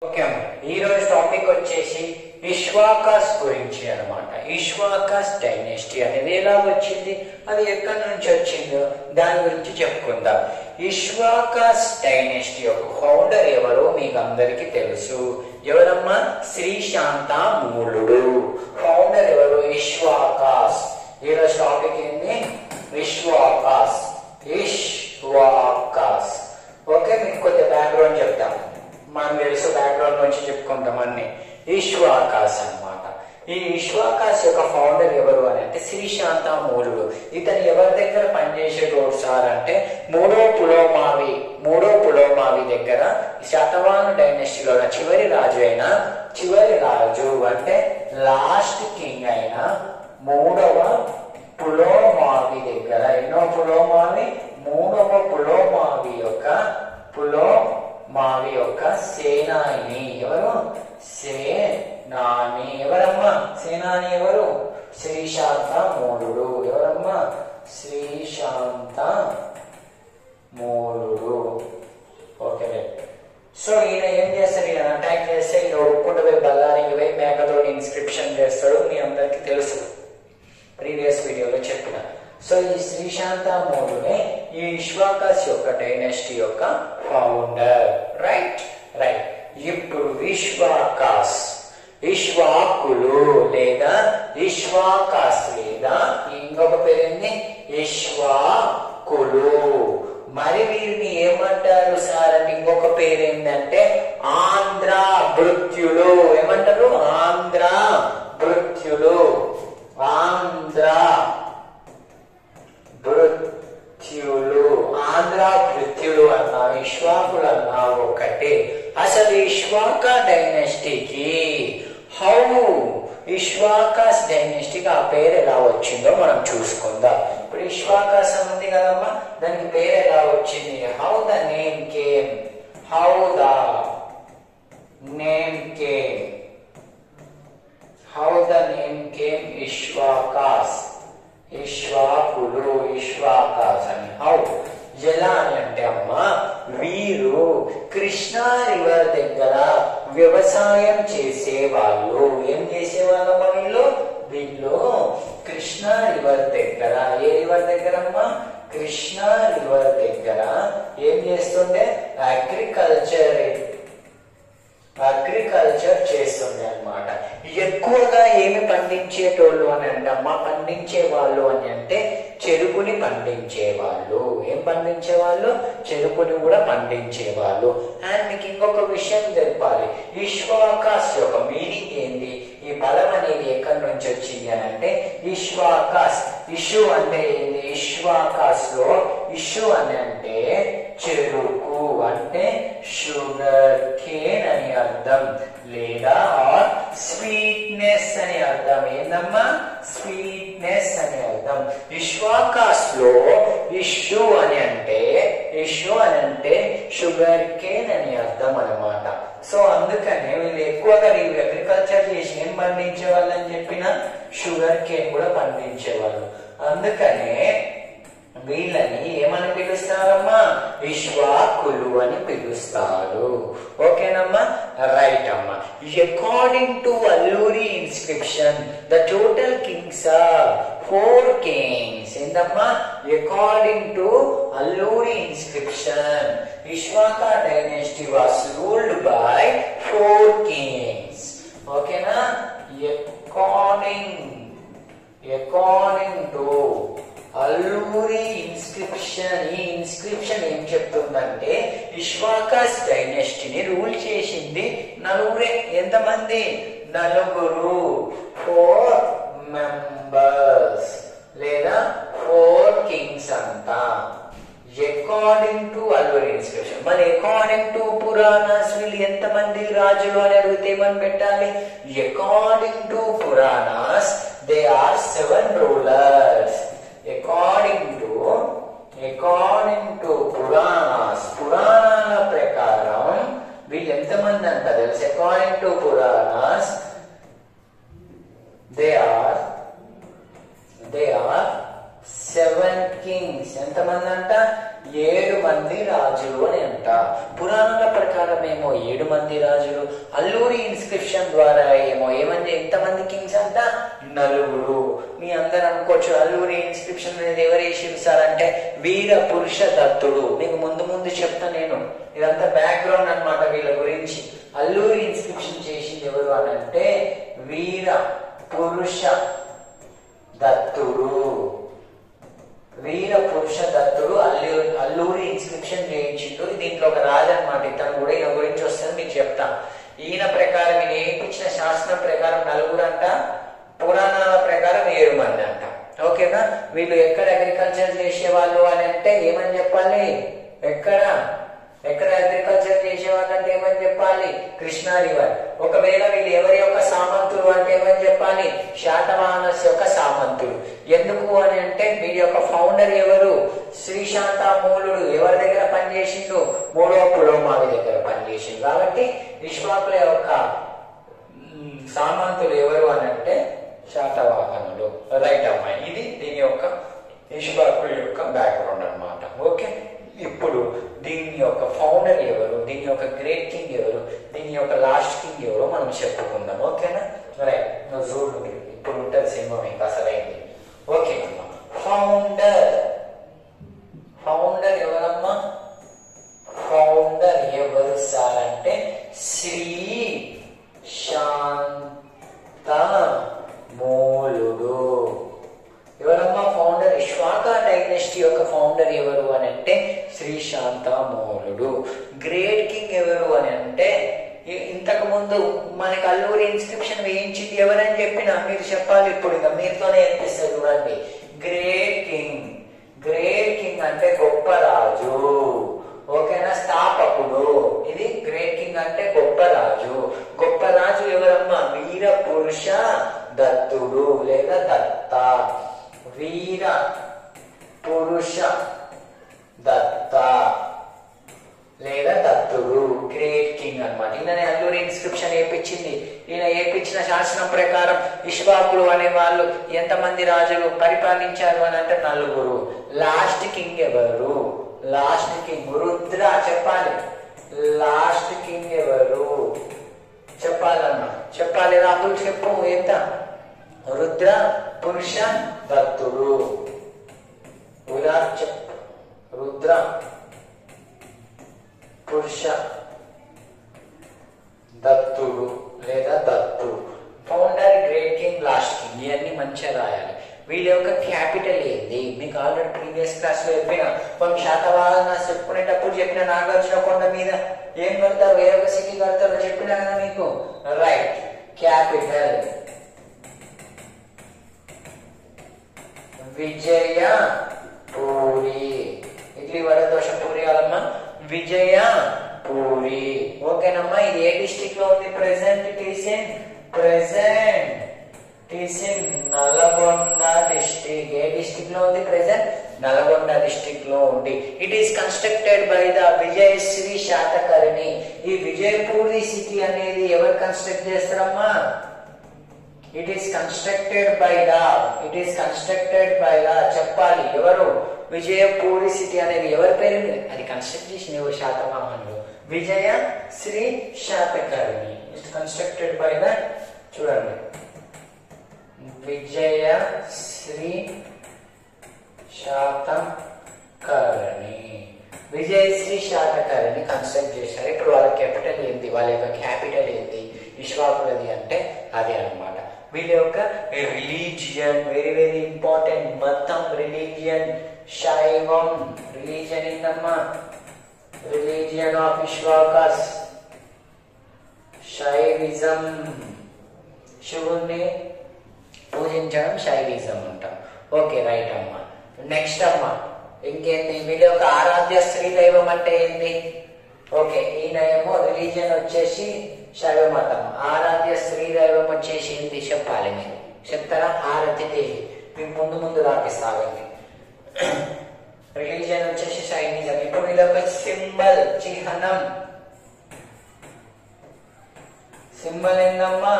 Okay అమ్మ. ఈ రోజు టాపిక్ వచ్చేసి ఇష్వాకాస్ గురించి అన్నమాట ఇష్వాకాస్ డైనెస్టీ అనేది ఎలా వచ్చింది అది ఎక్కడి నుంచి వచ్చిందో దాని గురించి చెప్పుకుందాం ఇష్వాకాస్ డైనెస్టీ యొక్క ఫౌండర్ ఎవరో మీకు అందరికీ తెలుసు ఎవరమ్మా శ్రీ శాంతామూలుడు ఫౌండర్ ఎవరు ఇష్వాకాస్ ఈరోజు టాపిక్ ఏంది విశ్వాకాస్ ఇష్వాకాస్ ఓకే మీకు కొద్దిగా బ్యాక్గ్రౌండ్ చెప్తాం మనం తెలుసు బ్యాక్గ్రౌండ్ నుంచి చెప్పుకుంటాం అన్ని ఈశ్వాకాశ్ అన్నమాట ఈ ఈశ్వాకాశ్ యొక్క ఫౌండర్ ఎవరు అని అంటే శ్రీశాంతమూలుడు ఇతను ఎవరి దగ్గర పనిచేసేటోడు సార్ అంటే మూడో పులోమావి మూడో పులోమావి దగ్గర శతవాహన డైనెస్టీలో ఉన్న చివరి రాజు అయిన చివరి రాజు అంటే లాస్ట్ కింగ్ అయిన మూడవ పులోమావి దగ్గర ఎన్నో పులోమావి మూడవ పులోమావి యొక్క పులో మావి యొక్క సేనాని ఎవరు సేనాని ఎవరమ్మా సేనాని ఎవరు శ్రీశాంత మూలుడు ఎవరమ్మా శ్రీశాంత మూలుడు ఓకే సో ఈయన ఏం చేస్తాడు ఈయన అటాక్ చేస్తే ఈయన ఒప్పుకుంటూ పోయి బల్లారికి పోయి మేకతో ఇన్స్క్రిప్షన్ చేస్తాడు మీ అందరికీ తెలుసు ప్రీవియస్ వీడియోలో చెప్పిన సో ఈ శ్రీశాంత మూడునే ఈ విశ్వాకాస్ యొక్క డైనెస్టీ యొక్క ఫౌండర్ రైట్ రైట్ ఇప్పుడు విశ్వాకాస్ విశ్వాకులు లేదా విశ్వాకాస్ లేదా ఇంకొక పేరేంది విశ్వాకులు మరి వీరిని ఏమంటారు సార్ అంటే ఇంకొక పేరు ఏంటంటే ఆంధ్ర భృత్యులు ఏమంటారు ఆంధ్ర భృత్యులు ఆంధ్ర భృత్యులు ఆంధ్ర భృత్యులు అన్నా విశ్వాకులు అన్నా ఒకటే అసలు విశ్వాక డైనెస్టీకి హౌ విశ్వాకాస్ డైనెస్టీకి ఆ పేరు ఎలా వచ్చిందో మనం చూసుకుందాం ఇప్పుడు విశ్వాకాస్ ఉంది కదమ్మా దానికి పేరు ఎలా వచ్చింది how the name came how the name came how the name came Ikshvakus ఇష్వాకులు ఇష్వాకాస్ అని హౌ ఎలా అని అంటే అమ్మా వీరు కృష్ణా రివర్ దగ్గర వ్యవసాయం చేసే వాళ్ళు ఏం చేసే వాళ్ళమ్మా వీళ్ళు వీళ్ళు కృష్ణా రివర్ దగ్గర ఏ రివర్ దగ్గర అమ్మా కృష్ణా రివర్ దగ్గర ఏం చేస్తుండే అగ్రికల్చర్ అగ్రికల్చర్ చేస్తుండే అన్నమాట ఎక్కువగా ఏమి పండించేటోళ్ళు అని అంటే అమ్మ పండించే వాళ్ళు అని అంటే చెరుకుని పండించే వాళ్ళు ఏం పండించే వాళ్ళు చెరుకుని కూడా పండించే వాళ్ళు అండ్ మీకు ఇంకొక విషయం తెలపాలి విశ్వాకాశ్ యొక్క మీనింగ్ ఏంది ఈ బలం అనేది ఎక్కడి నుంచి వచ్చింది అని అంటే విశ్వాకాశ్ ఇషు అంటే ఏంది విశ్వాకాశ్ లో ఇషు అని అంటే చెరుకు అంటే షుగర్ కేన్ అని అర్థం లేదా ఆర్ స్వీట్నెస్ అని అర్థం ఏందమ్మా స్వీట్నెస్ అని అర్థం విశ్వాకాశ్ లో ఇష్యూ అని అంటే ఇష్యూ అని అంటే షుగర్ కేన్ అని అర్థం అనమాట సో అందుకనే వీళ్ళు ఎక్కువగా వీళ్ళు అగ్రికల్చర్ చేసి ఏం పండించే వాళ్ళని చెప్పిన షుగర్ కేన్ కూడా పండించేవాళ్ళు అందుకనే వీళ్ళని ఏమని పిలుస్తారమ్మా విశ్వాకులు అని పిలుస్తారు ఓకేనమ్మా రైట్ అమ్మా according to Alluri inscription the total kings are four kings ఏందమ్మా according to Alluri inscription Vishvaka dynasty was ruled by four kings ఓకేనా according according to Alluri inscription ఈ ఇన్స్క్రిప్షన్ ఏం చెప్తుందంటే విశ్వాకాస్ డైనెస్టీని రూల్ చేసింది నలుగురే ఎంతమంది నలుగురు ఫోర్ మెంబర్స్ లేదా ఫోర్ కింగ్స్ అంతా అకార్డింగ్ టు అల్లూరి ఇన్స్క్రిప్షన్ మరి అకార్డింగ్ టు పురాణాస్ వీళ్ళు ఎంతమంది రాజులు అని అడిగితే ఏమని పెట్టాలి according to Puranas they are seven rulers according to according to Puranas పురాణాల ప్రకారం వీళ్ళు ఎంతమంది అంట తెలుసు according to Puranas they are they are seven kings ఎంతమంది అంట ఏడు మంది రాజులు అని అంట పురాణాల ప్రకారం ఏమో ఏడు మంది రాజులు అల్లూరి ఇన్స్క్రిప్షన్ ద్వారా ఏమో ఏమని ఎంతమంది కింగ్స్ అంట నలుగురు మీ అందరు అనుకోవచ్చు అల్లూరి ఇన్స్క్రిప్షన్ అనేది ఎవరు వేసిరు సార్ అంటే వీర పురుష దత్తుడు మీకు ముందు ముందు చెప్తా నేను ఇదంతా బ్యాక్గ్రౌండ్ అన్నమాట వీళ్ళ గురించి అల్లూరి ఇన్స్క్రిప్షన్ చేసింది ఎవరు అని అంటే వీర పురుష దత్తుడు వీర పురుష దత్తుడు అల్లూరి అల్లూరి ఇన్స్క్రిప్షన్ చేయించిండు దీంట్లో ఒక రాజు అనమాట ఇతను కూడా ఈయన గురించి వస్తుంది మీకు చెప్తా ఈయన ప్రకారం ఈయన ఏపించిన శాస్త్రం ప్రకారం నలుగురు అంట పురాణాల ప్రకారం ఏడు మంది అంట ఓకేనా వీళ్ళు ఎక్కడ అగ్రికల్చర్ చేసేవాళ్ళు అని అంటే ఏమని చెప్పాలి ఎక్కడ ఎక్కడ అగ్రికల్చర్ చేసేవాళ్ళు అంటే ఏమని చెప్పాలి కృష్ణా రివర్ ఒకవేళ వీళ్ళు ఎవరి యొక్క సామంతులు అంటే ఏమని చెప్పాలి శాతవాహనస్ యొక్క సామంతులు ఎందుకు అని అంటే వీరి యొక్క ఫౌండర్ ఎవరు శ్రీశాంతామూలుడు ఎవరి దగ్గర పనిచేసిండు మూడవ పులోమావి దగ్గర పనిచేసిండు కాబట్టి విశ్వాకుల యొక్క మ్, సామంతులు ఎవరు అని అంటే శాతవాహనులు రైట్ అమ్మాయి ఇది దీని యొక్క ఇష్బాకుల యొక్క బ్యాక్గ్రౌండ్ అన్నమాట ఓకే ఇప్పుడు దీని యొక్క ఫౌండర్ ఎవరు దీని యొక్క గ్రేట్ కింగ్ ఎవరు దీని యొక్క లాస్ట్ కింగ్ ఎవరు మనం చెప్పుకుందాం ఓకేనా రైట్ నువ్వు చూడు ఇప్పుడు ఉంటుంది సినిమా మీకు అసలైంది ఓకే అమ్మా ఫౌండర్ ఫౌండర్ ఎవరమ్మా ఫౌండర్ ఎవరు సార్ అంటే శ్రీ శాంత మూలుడు ఎవరమ్మా ఫౌండర్ ఇష్వాక డైనెస్టీ యొక్క ఫౌండర్ ఎవరు అని అంటే శ్రీ శాంతమూలుడు గ్రేట్ కింగ్ ఎవరు అని అంటే ఇ- ఇంతకు ముందు మనకి అల్లూరి ఇన్స్క్రిప్షన్ వేయించింది ఎవరని చెప్పిన మీరు చెప్పాలి ఇప్పుడు ఇక మీరుతోనే అనిపిస్తుంది చూడండి గ్రేట్ కింగ్ గ్రేట్ కింగ్ అంటే గొప్ప రాజు ఓకేనా స్థాపకుడు ఇది గ్రేట్ కింగ్ అంటే గొప్ప రాజు గొప్ప రాజు ఎవరమ్మా వీర పురుష దత్తుడు లేదా దత్త వీర పురుష దత్త లేదా దత్తుడు గ్రేట్ కింగ్ అన్నమాట ఈయన అల్లూరి ఇన్స్క్రిప్షన్ ఏపించింది ఈయన ఏపించిన శాసనం ప్రకారం ఇష్వాకులు అనే వాళ్ళు ఎంతమంది రాజులు పరిపాలించారు అని అంటే నలుగురు లాస్ట్ కింగ్ ఎవరు లాస్ట్ కింగ్ రుద్ర చెప్పాలి లాస్ట్ కింగ్ ఎవరు చెప్పాలన్నా చెప్పాలి రాహుల్ చెప్పు ఎంత రుద్ర పురుష దత్తుడు ఉదా చెప్ రుద్ర పురుష దత్తుడు లేదా దత్తు founder great king last king ఇవన్నీ మంచిగా రాయాలి వీళ్ళ యొక్క క్యాపిటల్ ఏంది మీకు ఆల్రెడీ ప్రీవియస్ క్లాస్ లో చెప్పిన కొన్ని శాతవాహన చెప్పుకునేటప్పుడు చెప్పిన నాగార్జున కొండ మీద ఏం కడతారు ఏ ఒక సిటీ కడతారో చెప్పినా కదా మీకు రైట్ క్యాపిటల్ విజయ పూరి ఇడ్లీ వడ దోశ పూరి కాదమ్మా విజయ పూరి ఓకేనమ్మా ఇది ఏ డిస్టిక్ లో ఉంది present it is in present it is in Nalgonda district ఏ డిస్టిక్ లో ఉంది ప్రెసెంట్ నల్గొండ డిస్టిక్ లో ఉంది it is constructed by the Vijayashri Satakarni ఈ విజయపూరి సిటీ అనేది ఎవరు కన్స్ట్రక్ట్ చేస్తారమ్మా it is constructed by the it is constructed by the చెప్పాలి ఎవరు విజయపూరి సిటీ అనేది ఎవరి పేరు మీద? అది కన్స్ట్రక్ట్ చేసిన ఎవరు శాతవాహనులు Vijaya Shri Satakarni it constructed by the చూడండి విజయ శ్రీ శాతకర్ణి విజయశ్రీ శాతకర్ణి కన్స్ట్రక్ట్ చేశారు ఇప్పుడు వాళ్ళ క్యాపిటల్ ఏంది వాళ్ళ యొక్క క్యాపిటల్ ఏంది విశ్వాకులది అంటే అది అన్నమాట వీళ్ళ యొక్క రిలీజియన్ వెరీ వెరీ ఇంపార్టెంట్ మతం రిలీజియన్ శైవం రిలీజియన్ ఏందమ్మా రిలీజియన్ ఆఫ్ విశ్వాకస్ శైవిజం శివుణ్ణి పూజించడం శైవిజం అంటాం ఓకే రైట్ అమ్మా నెక్స్ట్ అమ్మా ఇంకేంది వీళ్ళ యొక్క ఆరాధ్య స్త్రీ దైవం అంటే ఏంది ఓకే ఈయన ఏమో రిలీజియన్ వచ్చేసి శైవ మతం ఆరాధ్య స్త్రీ దైవం వచ్చేసి ఏంది చెప్పాలి మీరు చెప్తారా ఆరతి దేవి మీకు ముందు ముందు రాపిస్తాగండి రిలీజియన్ వచ్చేసి సైనిజం ఇప్పుడు వీళ్ళ యొక్క సింబల్ చిహ్నం సింబల్ ఏందమ్మా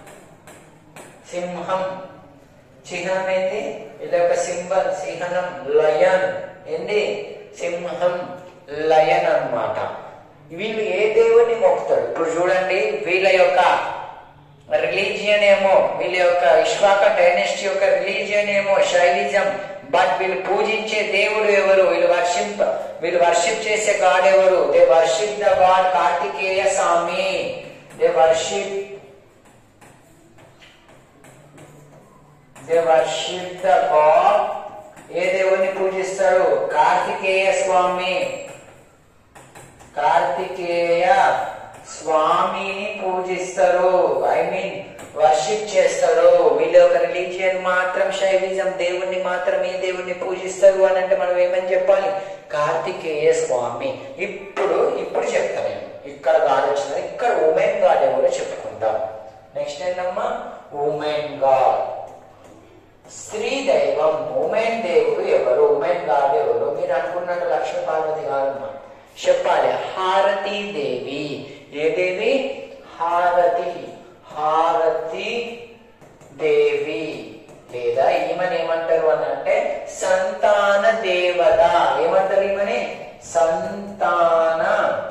సింహం చిహ్నం ఏంది ఇది ఒక సింబల్ చిహ్నం లయన్ ఏంది సింహం లయన్ అన్నమాట వీళ్ళు ఏ దేవుడిని మొక్కుతారు ఇప్పుడు చూడండి వీళ్ళ యొక్క రిలీజియన్ ఏమో వీళ్ళ యొక్క ఇష్వాక డైనెస్టీ యొక్క రిలీజియన్ ఏమో శైలిజం బట్ వీళ్ళు పూజించే దేవుడు ఎవరు వీళ్ళు వర్షిప్ వీళ్ళు వర్షిప్ చేసే గాడ్ ఎవరు they worship the god Kartikeya స్వామి they worship they worship the god ఏ దేవుని పూజిస్తారు కార్తికేయ స్వామి కార్తికేయ స్వామిని పూజిస్తారు ఐ మీన్ వర్షిప్ చేస్తారు వీళ్ళ ఒక రిలీజియన్ మాత్రం శైవిజం దేవుణ్ణి మాత్రం ఏ దేవుణ్ణి పూజిస్తారు అని అంటే మనం ఏమని చెప్పాలి కార్తికేయ స్వామి ఇప్పుడు ఇప్పుడు చెప్తా నేను ఇక్కడ గాడ్ వచ్చిన ఇక్కడ ఉమెన్ గాడ్ ఎవరో చెప్పుకుందాం నెక్స్ట్ ఏంటమ్మా ఉమెన్ గాడ్ స్త్రీ దైవం ఉమెన్ దేవుడు ఎవరు ఉమెన్ గాడ్ ఎవరు మీరు అనుకున్నట్టు లక్ష్మీ పార్వతి కాదమ్మా చెప్పాలి హారతి దేవి ఏ దేవి హారతి హారతి దేవి లేదా ఈమెను ఏమంటారు అని అంటే సంతాన దేవత ఏమంటారు ఈమెని సంతాన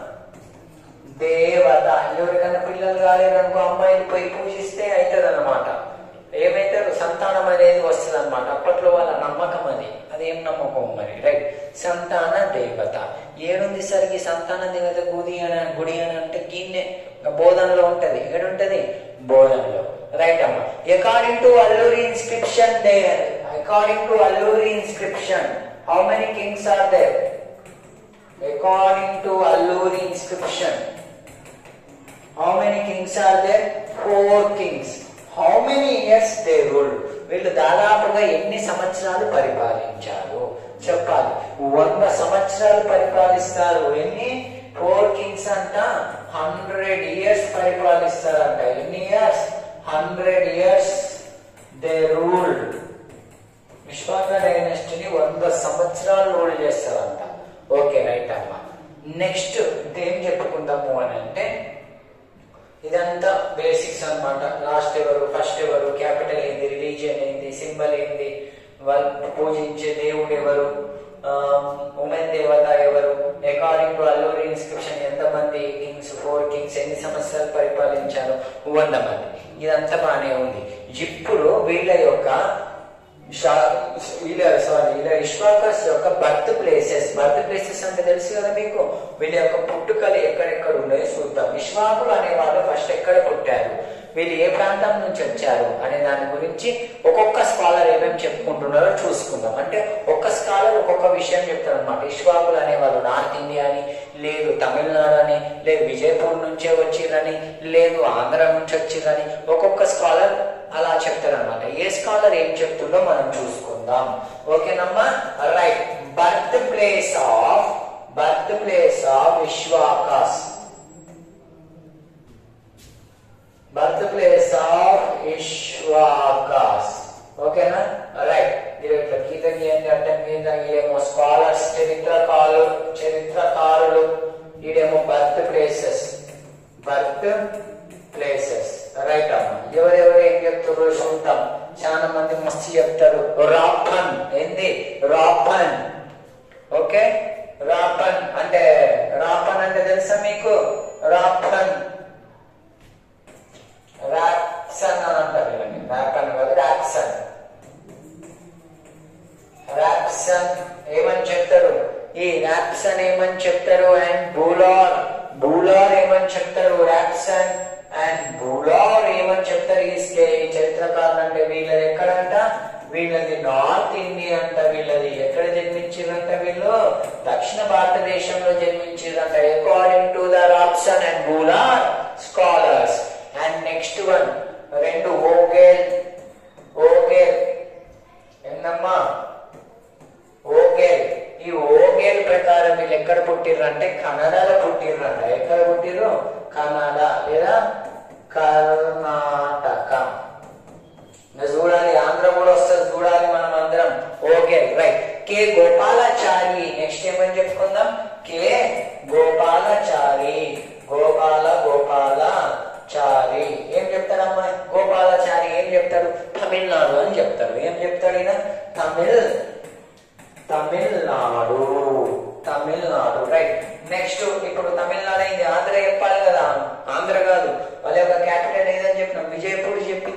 దేవత ఎవరికైనా పిల్లలు కాలేరనుకో అమ్మాయిని పోయి పూజిస్తే అవుతుంది అనమాట ఏమైతారు సంతానం అనేది వస్తుంది అనమాట అప్పట్లో వాళ్ళ నమ్మకం అది అదేం నమ్మకం మరి రైట్ సంతాన దేవత ఏడుంది సరికి సంతాన దేవత గుడి అని గుడి అని అంటే గిన్నె బోధనలో ఉంటది ఏడుంటది బోధనలో రైట్ అమ్మ according to Alluri inscription there according to Alluri inscription how many kings are there according to Alluri inscription how many kings are there four kings how many years they rule వీళ్ళు దాదాపుగా ఎన్ని సంవత్సరాలు పరిపాలించారు చెప్పాలి వంద సంవత్సరాలు పరిపాలిస్తారు ఎన్ని ఫోర్ కింగ్స్ అంట హండ్రెడ్ ఇయర్స్ పరిపాలిస్తారంట ఎన్ని years hundred years they rule Vishvaka డైనస్టీని వంద సంవత్సరాలు రూల్ చేస్తారంట ఓకే రైట్ అమ్మ నెక్స్ట్ ఏం చెప్పుకుందాము అని అంటే ఇదంతా బేసిక్స్ అన్నమాట లాస్ట్ ఎవరు ఫస్ట్ ఎవరు క్యాపిటల్ ఏంది రిలీజియన్ ఏంది సింబల్ ఏంది వాళ్ళు పూజించే దేవుడు ఎవరు ఉమెన్ దేవత ఎవరు అకార్డింగ్ టు అల్లూరి ఇన్స్క్రిప్షన్ ఎంతమంది కింగ్స్ ఫోర్ కింగ్స్ ఎన్ని సంవత్సరాలు పరిపాలించారు వంద మంది ఇదంతా బాగానే ఉంది ఇప్పుడు వీళ్ళ యొక్క షా- వీళ్ళ సారీ వీళ్ళ ఇష్వాకస్ యొక్క బర్త్ ప్లేసెస్ బర్త్ ప్లేసెస్ అంటే తెలుసు కదా మీకు వీళ్ళ యొక్క పుట్టుకలు ఎక్కడెక్కడ ఉన్నాయో చూద్దాం ఇష్వాకులు అనే వాళ్ళు ఫస్ట్ ఎక్కడ పుట్టారు వీళ్ళు ఏ ప్రాంతం నుంచి వచ్చారు అనే దాని గురించి ఒక్కొక్క స్కాలర్ ఏమేమి చెప్పుకుంటున్నారో చూసుకుందాం అంటే ఒక్క స్కాలర్ ఒక్కొక్క విషయం చెప్తారు అనమాట ఇష్వాకులు అనే వాళ్ళు నార్త్ ఇండియా అని లేదు తమిళనాడు అని లేదు విజయపూర్ నుంచే వచ్చిరని లేదు ఆంధ్ర నుంచి వచ్చిరని ఒక్కొక్క స్కాలర్ అలా చెప్తారనమాట ఏ స్కాలర్ ఏం చెప్తుందో మనం చూసుకుందాం ఓకేనమ్మా right birth place of birth place of Vishvakas birth place of Ikshvakus ఓకేనా రైట్ ఇట్లా గీత గీయండి అడ్డం గీత ఈడేమో స్కాలర్స్ చరిత్రకారులు చరిత్రకారులు ఈడేమో birth places birth places right అమ్మ ఎవరెవరు ఏం చెప్తారో చూద్దాం చాలా మంది మస్తు చెప్తారు రాపన్ ఏంది రాపన్ ఓకే రాపన్ అంటే రాపన్ అంటే తెలుసా మీకు రాపన్ రాక్సన్ అని అంటారు వీళ్ళని రాపన్ కాదు రాక్సన్ రాక్సన్ ఏమని చెప్తారు ఈ రాక్సన్ ఏమని చెప్తారు అండ్ బూలార్ బూలార్ ఏమని చెప్తారు రాక్సన్ అండ్ బూలార్ ఏమని చెప్తారు ఈ స్కే- ఈ చరిత్రకారులు అంటే వీళ్ళది ఎక్కడంట వీళ్ళది నార్త్ ఇండియా అంట వీళ్ళది ఎక్కడ జన్మించారంట వీళ్ళు దక్షిణ భారతదేశంలో జన్మించారంట according to the Rapson and Buhler scholars and next one రెండు ఓగేల్ ఓగేల్ ఏందమ్మా ఓగేల్ ఈ ఓగేల్ ప్రకారం వీళ్ళు ఎక్కడ పుట్టిర్రంటే కన్నడలో పుట్టిర్రంట ఎక్కడ పుట్టిర్రు కన్నడ లేదా కర్ణాటక ఇంకా చూడాలి ఆంధ్ర కూడా వస్తుంది చూడాలి మనం అందరం okay right K Gopalachari next ఏమని చెప్పుకుందాం కే గోపాలాచారి గోపాల గోపాలాచారి ఏం చెప్తారమ్మా గోపాలాచారి ఏం చెప్తాడు తమిళనాడు అని చెప్తాడు ఏం చెప్తాడు ఈయన తమిళ్ తమిళనాడు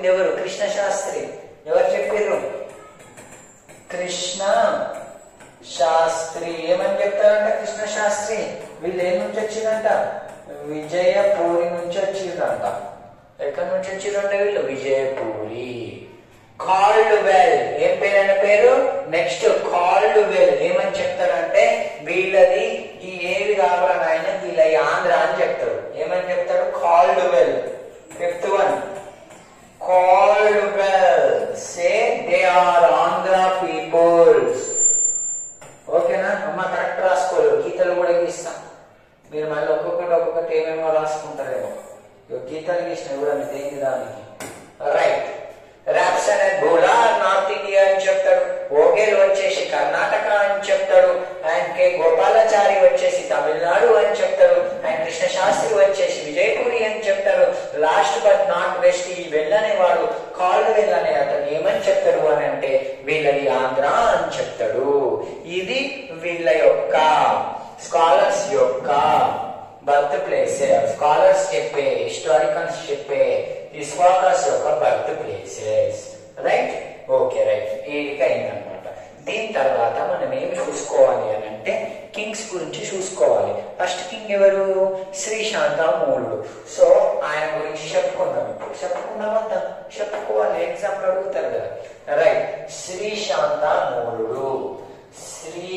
చెప్పింది ఎవరు కృష్ణ శాస్త్రి ఎవరు చెప్పారు కృష్ణ శాస్త్రి ఏమని చెప్తారంట కృష్ణ శాస్త్రి వీళ్ళు ఏ నుంచి వచ్చిందంట విజయపూరి నుంచి వచ్చిందంట ఎక్కడి నుంచి వచ్చిందంట వీళ్ళు విజయపూరి కాల్డ్ వెల్ ఏం పేరు అన్న పేరు నెక్స్ట్ కాల్డ్ వెల్ ఏమని చెప్తారంటే వీళ్ళది ఈ ఏవి కావాలా నాయన వీళ్ళ ఈ ఆంధ్ర అని చెప్తాడు ఏమని చెప్తాడు called well fifth one called well say they are Andhra peoples ఓకేనా అమ్మ కరెక్ట్ రాసుకోలేదు గీతలు కూడా గీస్తాం మీరు మళ్ళీ ఒక్కొక్కటి ఒక్కొక్కటి ఏమేమో రాసుకుంటారేమో ఇగో గీతలు గీసిన కూడా దేనికి దానికి రైట్ ర్యాప్స్ అనేది బోలా నార్త్ ఇండియా అని చెప్తాడు ఓగేల్ వచ్చేసి కర్ణాటక అని చెప్తాడు అండ్ కే గోపాలాచారి వచ్చేసి తమిళనాడు అని చెప్తాడు అండ్ కృష్ణ శాస్త్రి వచ్చేసి విజయపురి అని చెప్తారు లాస్ట్ బట్ నాట్ వెస్ట్ ఈ వెళ్ళనే వాడు కాళ్ళు వెళ్ళనే అతను ఏమని చెప్తాడు అని అంటే వీళ్ళది ఆంధ్ర అని చెప్తాడు ఇది వీళ్ళ యొక్క స్కాలర్స్ యొక్క బర్త్ ప్లేస్ స్కాలర్స్ చెప్పే హిస్టారికల్స్ చెప్పే ఈ స్కాలర్స్ యొక్క birth places right okay right ఈడికి అయిందనమాట దీని తర్వాత మనం ఏమి చూసుకోవాలి అని అంటే కింగ్స్ గురించి చూసుకోవాలి ఫస్ట్ కింగ్ ఎవరు శ్రీశాంతమూలుడు సో ఆయన గురించి చెప్పుకుందాం ఇప్పుడు చెప్పుకుందామంతా చెప్పుకోవాలి ఎగ్జామ్ అడుగుతారు కదా రైట్ శ్రీశాంతమూలుడు శ్రీ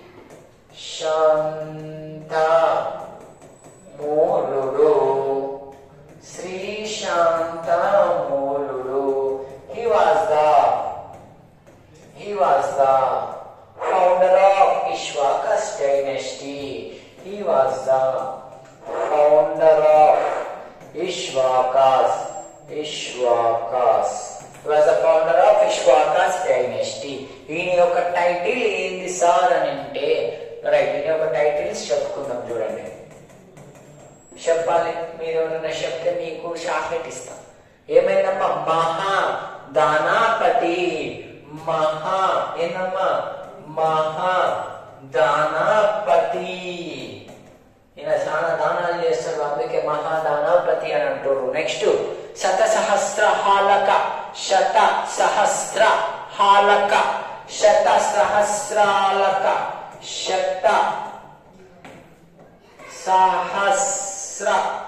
శాంత మూలుడు శ్రీ శాంత మూలుడు he was the he was the founder of Ikshvakus dynasty he was the founder of Ikshvakus Ikshvakus was the founder of Ikshvakus dynasty ఈయన యొక్క టైటిల్ ఏంది సార్ అని అంటే రైట్ ఈయన యొక్క టైటిల్స్ చెప్పుకుందాం చూడండి చెప్పాలి మీరు ఎవరైనా చెప్తే మీకు చాక్లెట్ ఇస్తాం ఏమైందమ్మా మహా దానాపతి మహా ఏందమ్మా మహా దానాపతి ఈయన చాలా దానాలు చేస్తాడు అందుకే మహాదానాపతి అని అంటారు నెక్స్ట్ శత సహస్ర హాలక శత సహస్ర హాలక శత సహస్రాలక శత సహస్ర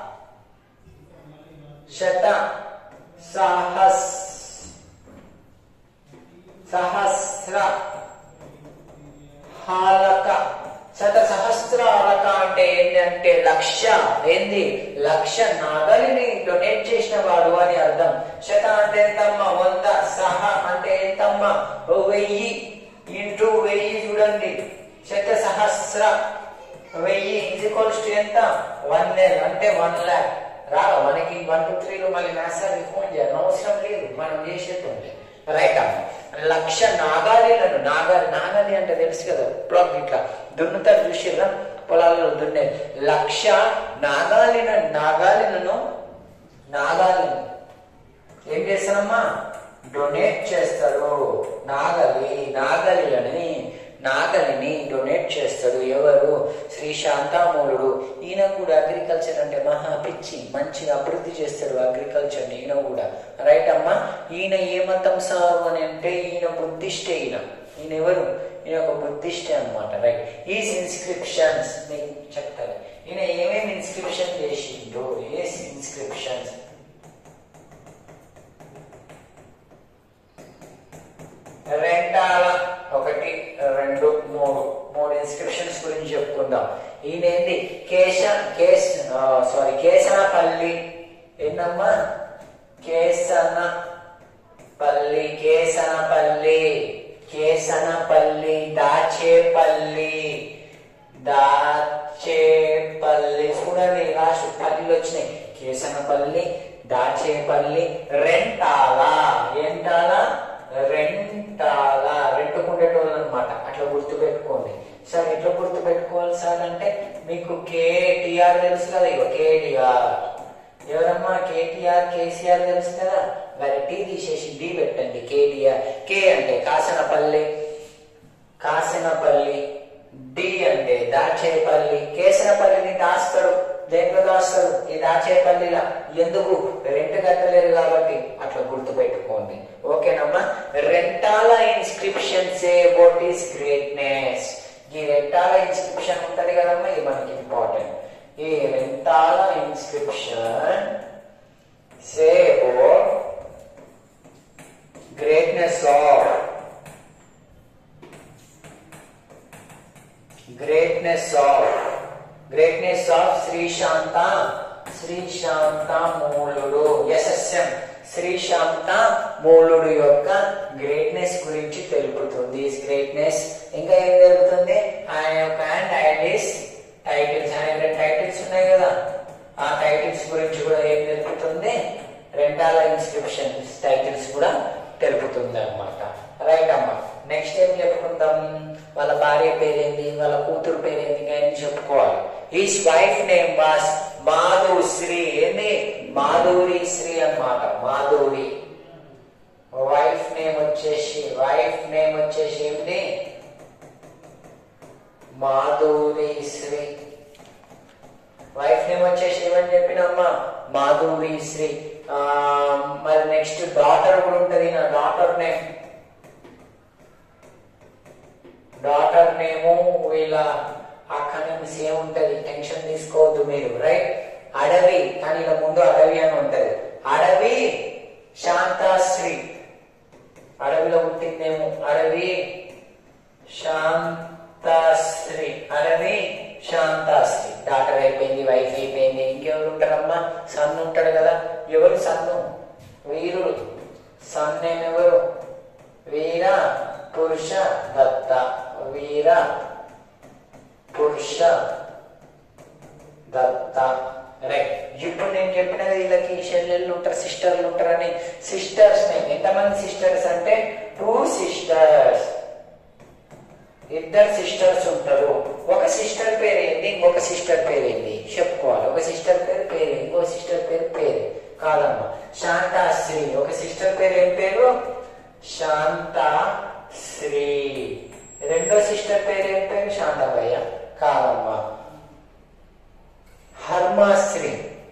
శత సహస్ సహస్ర హాలక శత సహస్రాలక అంటే ఏంటంటే లక్ష ఏంది లక్ష నాగలిని డొనేట్ చేసిన వాడు అని అర్థం శత అంటే ఎంతమ్మా వంద సహ అంటే ఎంతమ్మా ఓ వెయ్యి ఇంటూ వెయ్యి చూడండి శత సహస్ర వెయ్యి ఈక్వల్స్ టు ఎంత వన్ ల్యాక్ అంటే వన్ ల్యాక్ రా మనకి వన్ టూ త్రీలో మళ్ళీ మ్యాథ్స్ ఫోన్ చేయాలి అవసరం లేదు మనం చేసేది రైట్ అమ్మ లక్ష నాగాలిలను నాగాలి నాగాలి అంటే తెలుసు కదా ఇప్పుడు ఇట్లా దున్నుతారు చూసిర్రా పొలాలలో దున్నే లక్ష నాగాలిన నాగాలిలను నాగాలిను ఏం చేస్తారమ్మా డొనేట్ చేస్తారు నాగలి నాగలిని నాగలిని డొనేట్ చేస్తాడు ఎవరు శ్రీ శాంతామూలుడు ఈయన కూడా అగ్రికల్చర్ అంటే మహా పిచ్చి మంచిగా అభివృద్ధి చేస్తాడు అగ్రికల్చర్ ఈయన కూడా రైట్ అమ్మా ఈయన ఏ మతం సారు అని అంటే ఈయన బుద్ధిస్టే ఈయన ఈయన ఎవరు ఈయన ఒక బుద్ధిస్టే అనమాట రైట్ ఈస్ ఇన్స్క్రిప్షన్స్ మీకు చెప్తాను ఈయన ఏమేమి ఇన్స్క్రిప్షన్ చేసిండు ఏ ఇన్స్క్రిప్షన్స్ రెండాల ఒకటి రెండు మూడు మూడు ఇన్స్క్రిప్షన్స్ గురించి చెప్పుకుందాం ఈయనేంది కేశ కేస్ సారీ కేసనపల్లి ఏందమ్మా కేసన పల్లి కేసనపల్లి కేసనపల్లి దాచేపల్లి దాచేపల్లి చూడండి లాస్ట్ పల్లిలు వచ్చినాయి కేసనపల్లి దాచేపల్లి రెంటాల ఏంటాల రెంటాల రెంటుకుండేటోళ్ళు అనమాట అట్లా గుర్తుపెట్టుకోండి సార్ ఎట్లా గుర్తుపెట్టుకోవాలి సార్ అంటే మీకు కేటీఆర్ తెలుసు కదా ఇగో కేటీఆర్ ఎవరమ్మా కేటీఆర్ కేసీఆర్ తెలుసు కదా మరి టీ తీసేసి డి పెట్టండి కేటీఆర్ కే అంటే కాసనపల్లి కాసనపల్లి డి అంటే దాచేపల్లి కేసనపల్లిని దాస్తాడు దేంట్లో దాస్తాడు ఈ దాచేపల్లిలా ఎందుకు రెంట్ కట్టలేరు కాబట్టి అట్లా గుర్తుపెట్టుకోండి ఓకేనమ్మా Rentala inscription say about is greatness ఈ రెంటాల ఇన్స్క్రిప్షన్ ఉంటది కదమ్మా ఇది మనకి ఇంపార్టెంట్ ఈ Rentala inscription say about greatness of greatness of greatness of Shrishanta Shrishanta మూలుడు ఎస్ఎస్ఎం శ్రీశాంత మూలుడు యొక్క గ్రేట్నెస్ గురించి తెలుపుతుంది గ్రేట్నెస్ ఇంకా ఏం తెలుపుతుంది ఆయన యొక్క టైటిల్స్ టైటిల్స్ ఆయన రెండు టైటిల్స్ ఉన్నాయి కదా ఆ టైటిల్స్ గురించి కూడా ఏం తెలుపుతుంది రెండాల ఇన్స్క్రిప్షన్ టైటిల్స్ కూడా తెలుపుతుంది అనమాట రైట్ అమ్మా నెక్స్ట్ ఏం చెప్పుకుందాం వాళ్ళ భార్య పేరేంటి వాళ్ళ కూతురు పేరేంటి అని చెప్పుకోవాలి is wife name was Madhushri ఏంది మాధురి శ్రీ అన్నమాట మాధురి వైఫ్ నేమ్ వచ్చేసి వైఫ్ నేమ్ వచ్చేసి ఏంటి మాధురి శ్రీ వైఫ్ నేమ్ వచ్చేసి ఏమని చెప్పినమ్మా మాధురి శ్రీ ఆ, మరి నెక్స్ట్ డాటర్ కూడా ఉంటది నా డాటర్ నేమ్ డాటర్ నేము వీళ్ళ అక్క నేమ్ సేమ్ ఉంటది టెన్షన్ తీసుకోవద్దు మీరు రైట్ అడవి కానీ ఇలా ముందు అడవి అని ఉంటది అడవి శాంతాశ్రీ అడవిలో పుట్టిందేమో అడవి శాంతాశ్రీ అడవి శాంతాశ్రీ డాక్టర్ అయిపోయింది వైఫ్ అయిపోయింది ఇంకెవరు ఉంటారమ్మా సన్ ఉంటాడు కదా ఎవరు సన్ను వీరుడు సన్ నేమ్ ఎవరు వీర పురుష దత్త వీర పురుష దత్త రైట్ ఇప్పుడు నేను చెప్పినది వీళ్ళకి చెల్లెళ్ళు ఉంటారు సిస్టర్లు ఉంటారని సిస్టర్స్ నేమ్ ఎంతమంది సిస్టర్స్ అంటే టూ సిస్టర్స్ ఇద్దరు సిస్టర్స్ ఉంటారు ఒక సిస్టర్ పేరు ఏంటి ఇంకొక సిస్టర్ పేరు ఏంటి చెప్పుకోవాలి ఒక సిస్టర్ పేరు పేరు ఇంకో సిస్టర్ పేరు పేరు కాదమ్మా శాంతాశ్రీ ఒక సిస్టర్ పేరు ఏం పేరు శాంతాశ్రీ రెండో సిస్టర్ పేరు ఏం పేరు శాంతభయ్య కాదమ్మా హర్మాశ్రీ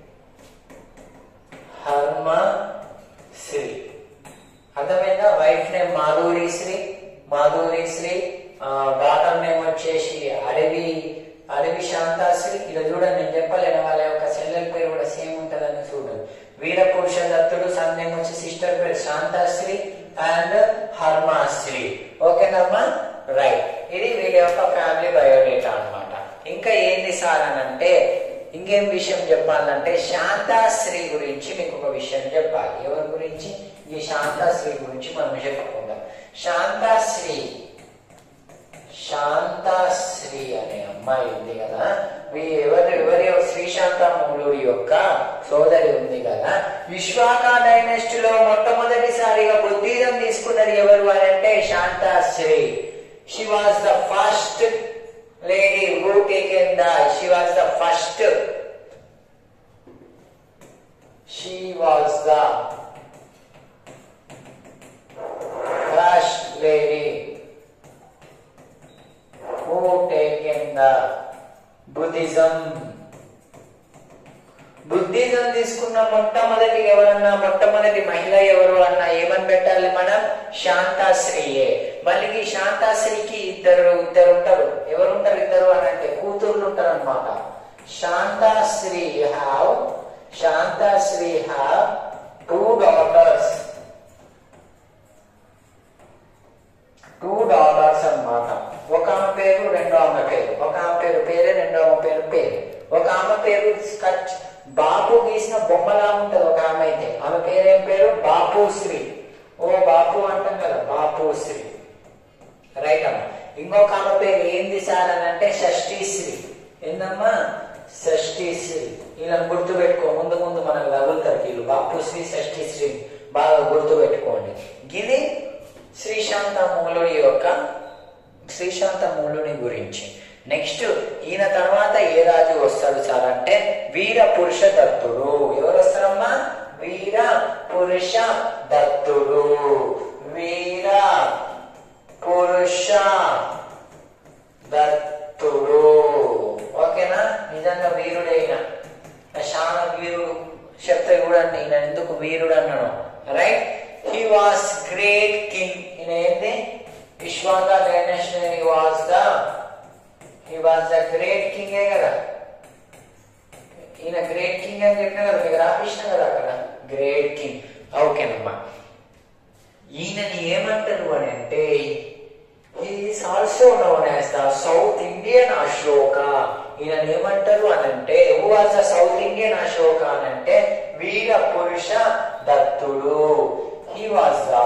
హర్మశ్రీ అర్థమైందా wife name Madhuri Sri Madhuri Sri daughter name వచ్చేసి అడవి అడవి శాంతాశ్రీ ఇలా చూడండి నేను చెప్పలేను వాళ్ళ యొక్క చెల్లెల పేరు కూడా సేమ్ ఉంటుందని చూడండి వీరపురుష దత్తుడు సన్ నేమ్ వచ్చి సిస్టర్ పేరు శాంతాశ్రీ అండ్ హర్మాశ్రీ ఓకేనమ్మా రైట్ ఇది వీళ్ళ యొక్క ఫ్యామిలీ బయోడేటా అన్నమాట ఇంకా ఏంది సార్ అని అంటే ఇంకేం విషయం చెప్పాలంటే శాంతాశ్రీ గురించి మీకు ఒక విషయం చెప్పాలి ఎవరి గురించి ఈ శాంతాశ్రీ గురించి మనం చెప్పుకుందాం శాంతాశ్రీ శాంతాశ్రీ అనే అమ్మాయి ఉంది కదా వీ ఎవరి ఎవరి శ్రీశాంత మూలుడి యొక్క సోదరి ఉంది కదా విశ్వాక డైనెస్టీలో మొట్టమొదటిసారిగా బుద్ధిజం తీసుకున్నది ఎవరు అని అంటే Shantashri she was the first lady who taken the she was the first she was the first lady who taken the Buddhism Buddhism తీసుకున్న మొట్టమొదటి ఎవరన్నా మొట్టమొదటి మహిళ ఎవరు అన్నా ఏమని పెట్టాలి మనం శాంతాశ్రీయే మళ్ళీ ఈ శాంతాశ్రీకి ఇద్దరు ఇద్దరు ఉంటారు ఎవరు ఉంటారు ఇద్దరు అని అంటే కూతుర్లు ఉంటారు అనమాట Shantashri have Shantashri have two daughters two daughters అన్నమాట ఒక ఆమె పేరు రెండో ఆమె పేరు ఒక ఆమె పేరు పేరే రెండో ఆమె పేరు పేరు ఒక ఆమె పేరు స్కచ్ బాపు గీసిన బొమ్మలా ఉంటది ఒక ఆమె అయితే ఆమె పేరేం పేరు బాపు శ్రీ ఓ బాపు అంటాం కదా బాపు శ్రీ రైట్ అమ్మ ఇంకొక ఆమె పేరు ఏంది సార్ అని అంటే షష్ఠీశ్రీ ఏందమ్మా షష్ఠీశ్రీ వీళ్ళని గుర్తు పెట్టుకో ముందు ముందు మనకు తగులుతారు వీళ్ళు బాపుశ్రీ షష్ఠీశ్రీ బాగా గుర్తు పెట్టుకోండి ఇది శ్రీశాంత మూలుడి యొక్క శ్రీశాంత మూలుని గురించి నెక్స్ట్ ఈయన తర్వాత ఏ రాజు వస్తాడు సార్ అంటే వీర పురుష దత్తుడు ఎవరు వస్తారమ్మా వీర పురుష దత్తుడు వీర పురుష దత్తుడు ఓకేనా నిజంగా వీరుడైన శాన వీరుడు చెప్తే చూడండి ఈయన ఎందుకు వీరుడు అన్నాడు right he was great king ఈయన ఏంది విశ్వాంగ dynasty was the he was the great king కదా ఈయన గ్రేట్ కింగ్ అని చెప్పిన కదా మీకు రాపించిన కదా అక్కడ గ్రేట్ కింగ్ ఓకేనమ్మా ఈయనని ఏమంటారు అని అంటే is also known as the south Indian Ashoka ఈయన ఏమంటారు అని అంటే who was the south Indian Ashoka అని అంటే వీర పురుష దత్తుడు he was the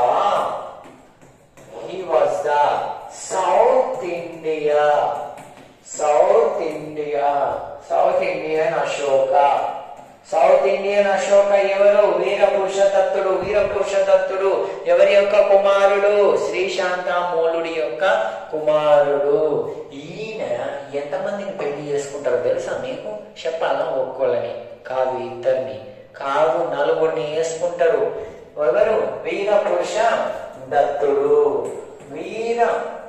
he was the south India south India south Indian Ashoka south Indian Ashoka ఎవరు వీర పురుష దత్తుడు వీర పురుష దత్తుడు ఎవరి యొక్క కుమారుడు శ్రీశాంతామూలుడి యొక్క కుమారుడు ఈయన ఎంతమందిని పెళ్లి చేసుకుంటారో తెలుసా మీకు చెప్పాలా ఒక్కోళ్ళని కాదు ఇద్దరిని కాదు నలుగురిని వేసుకుంటారు ఎవరు వీర పురుష దత్తుడు వీర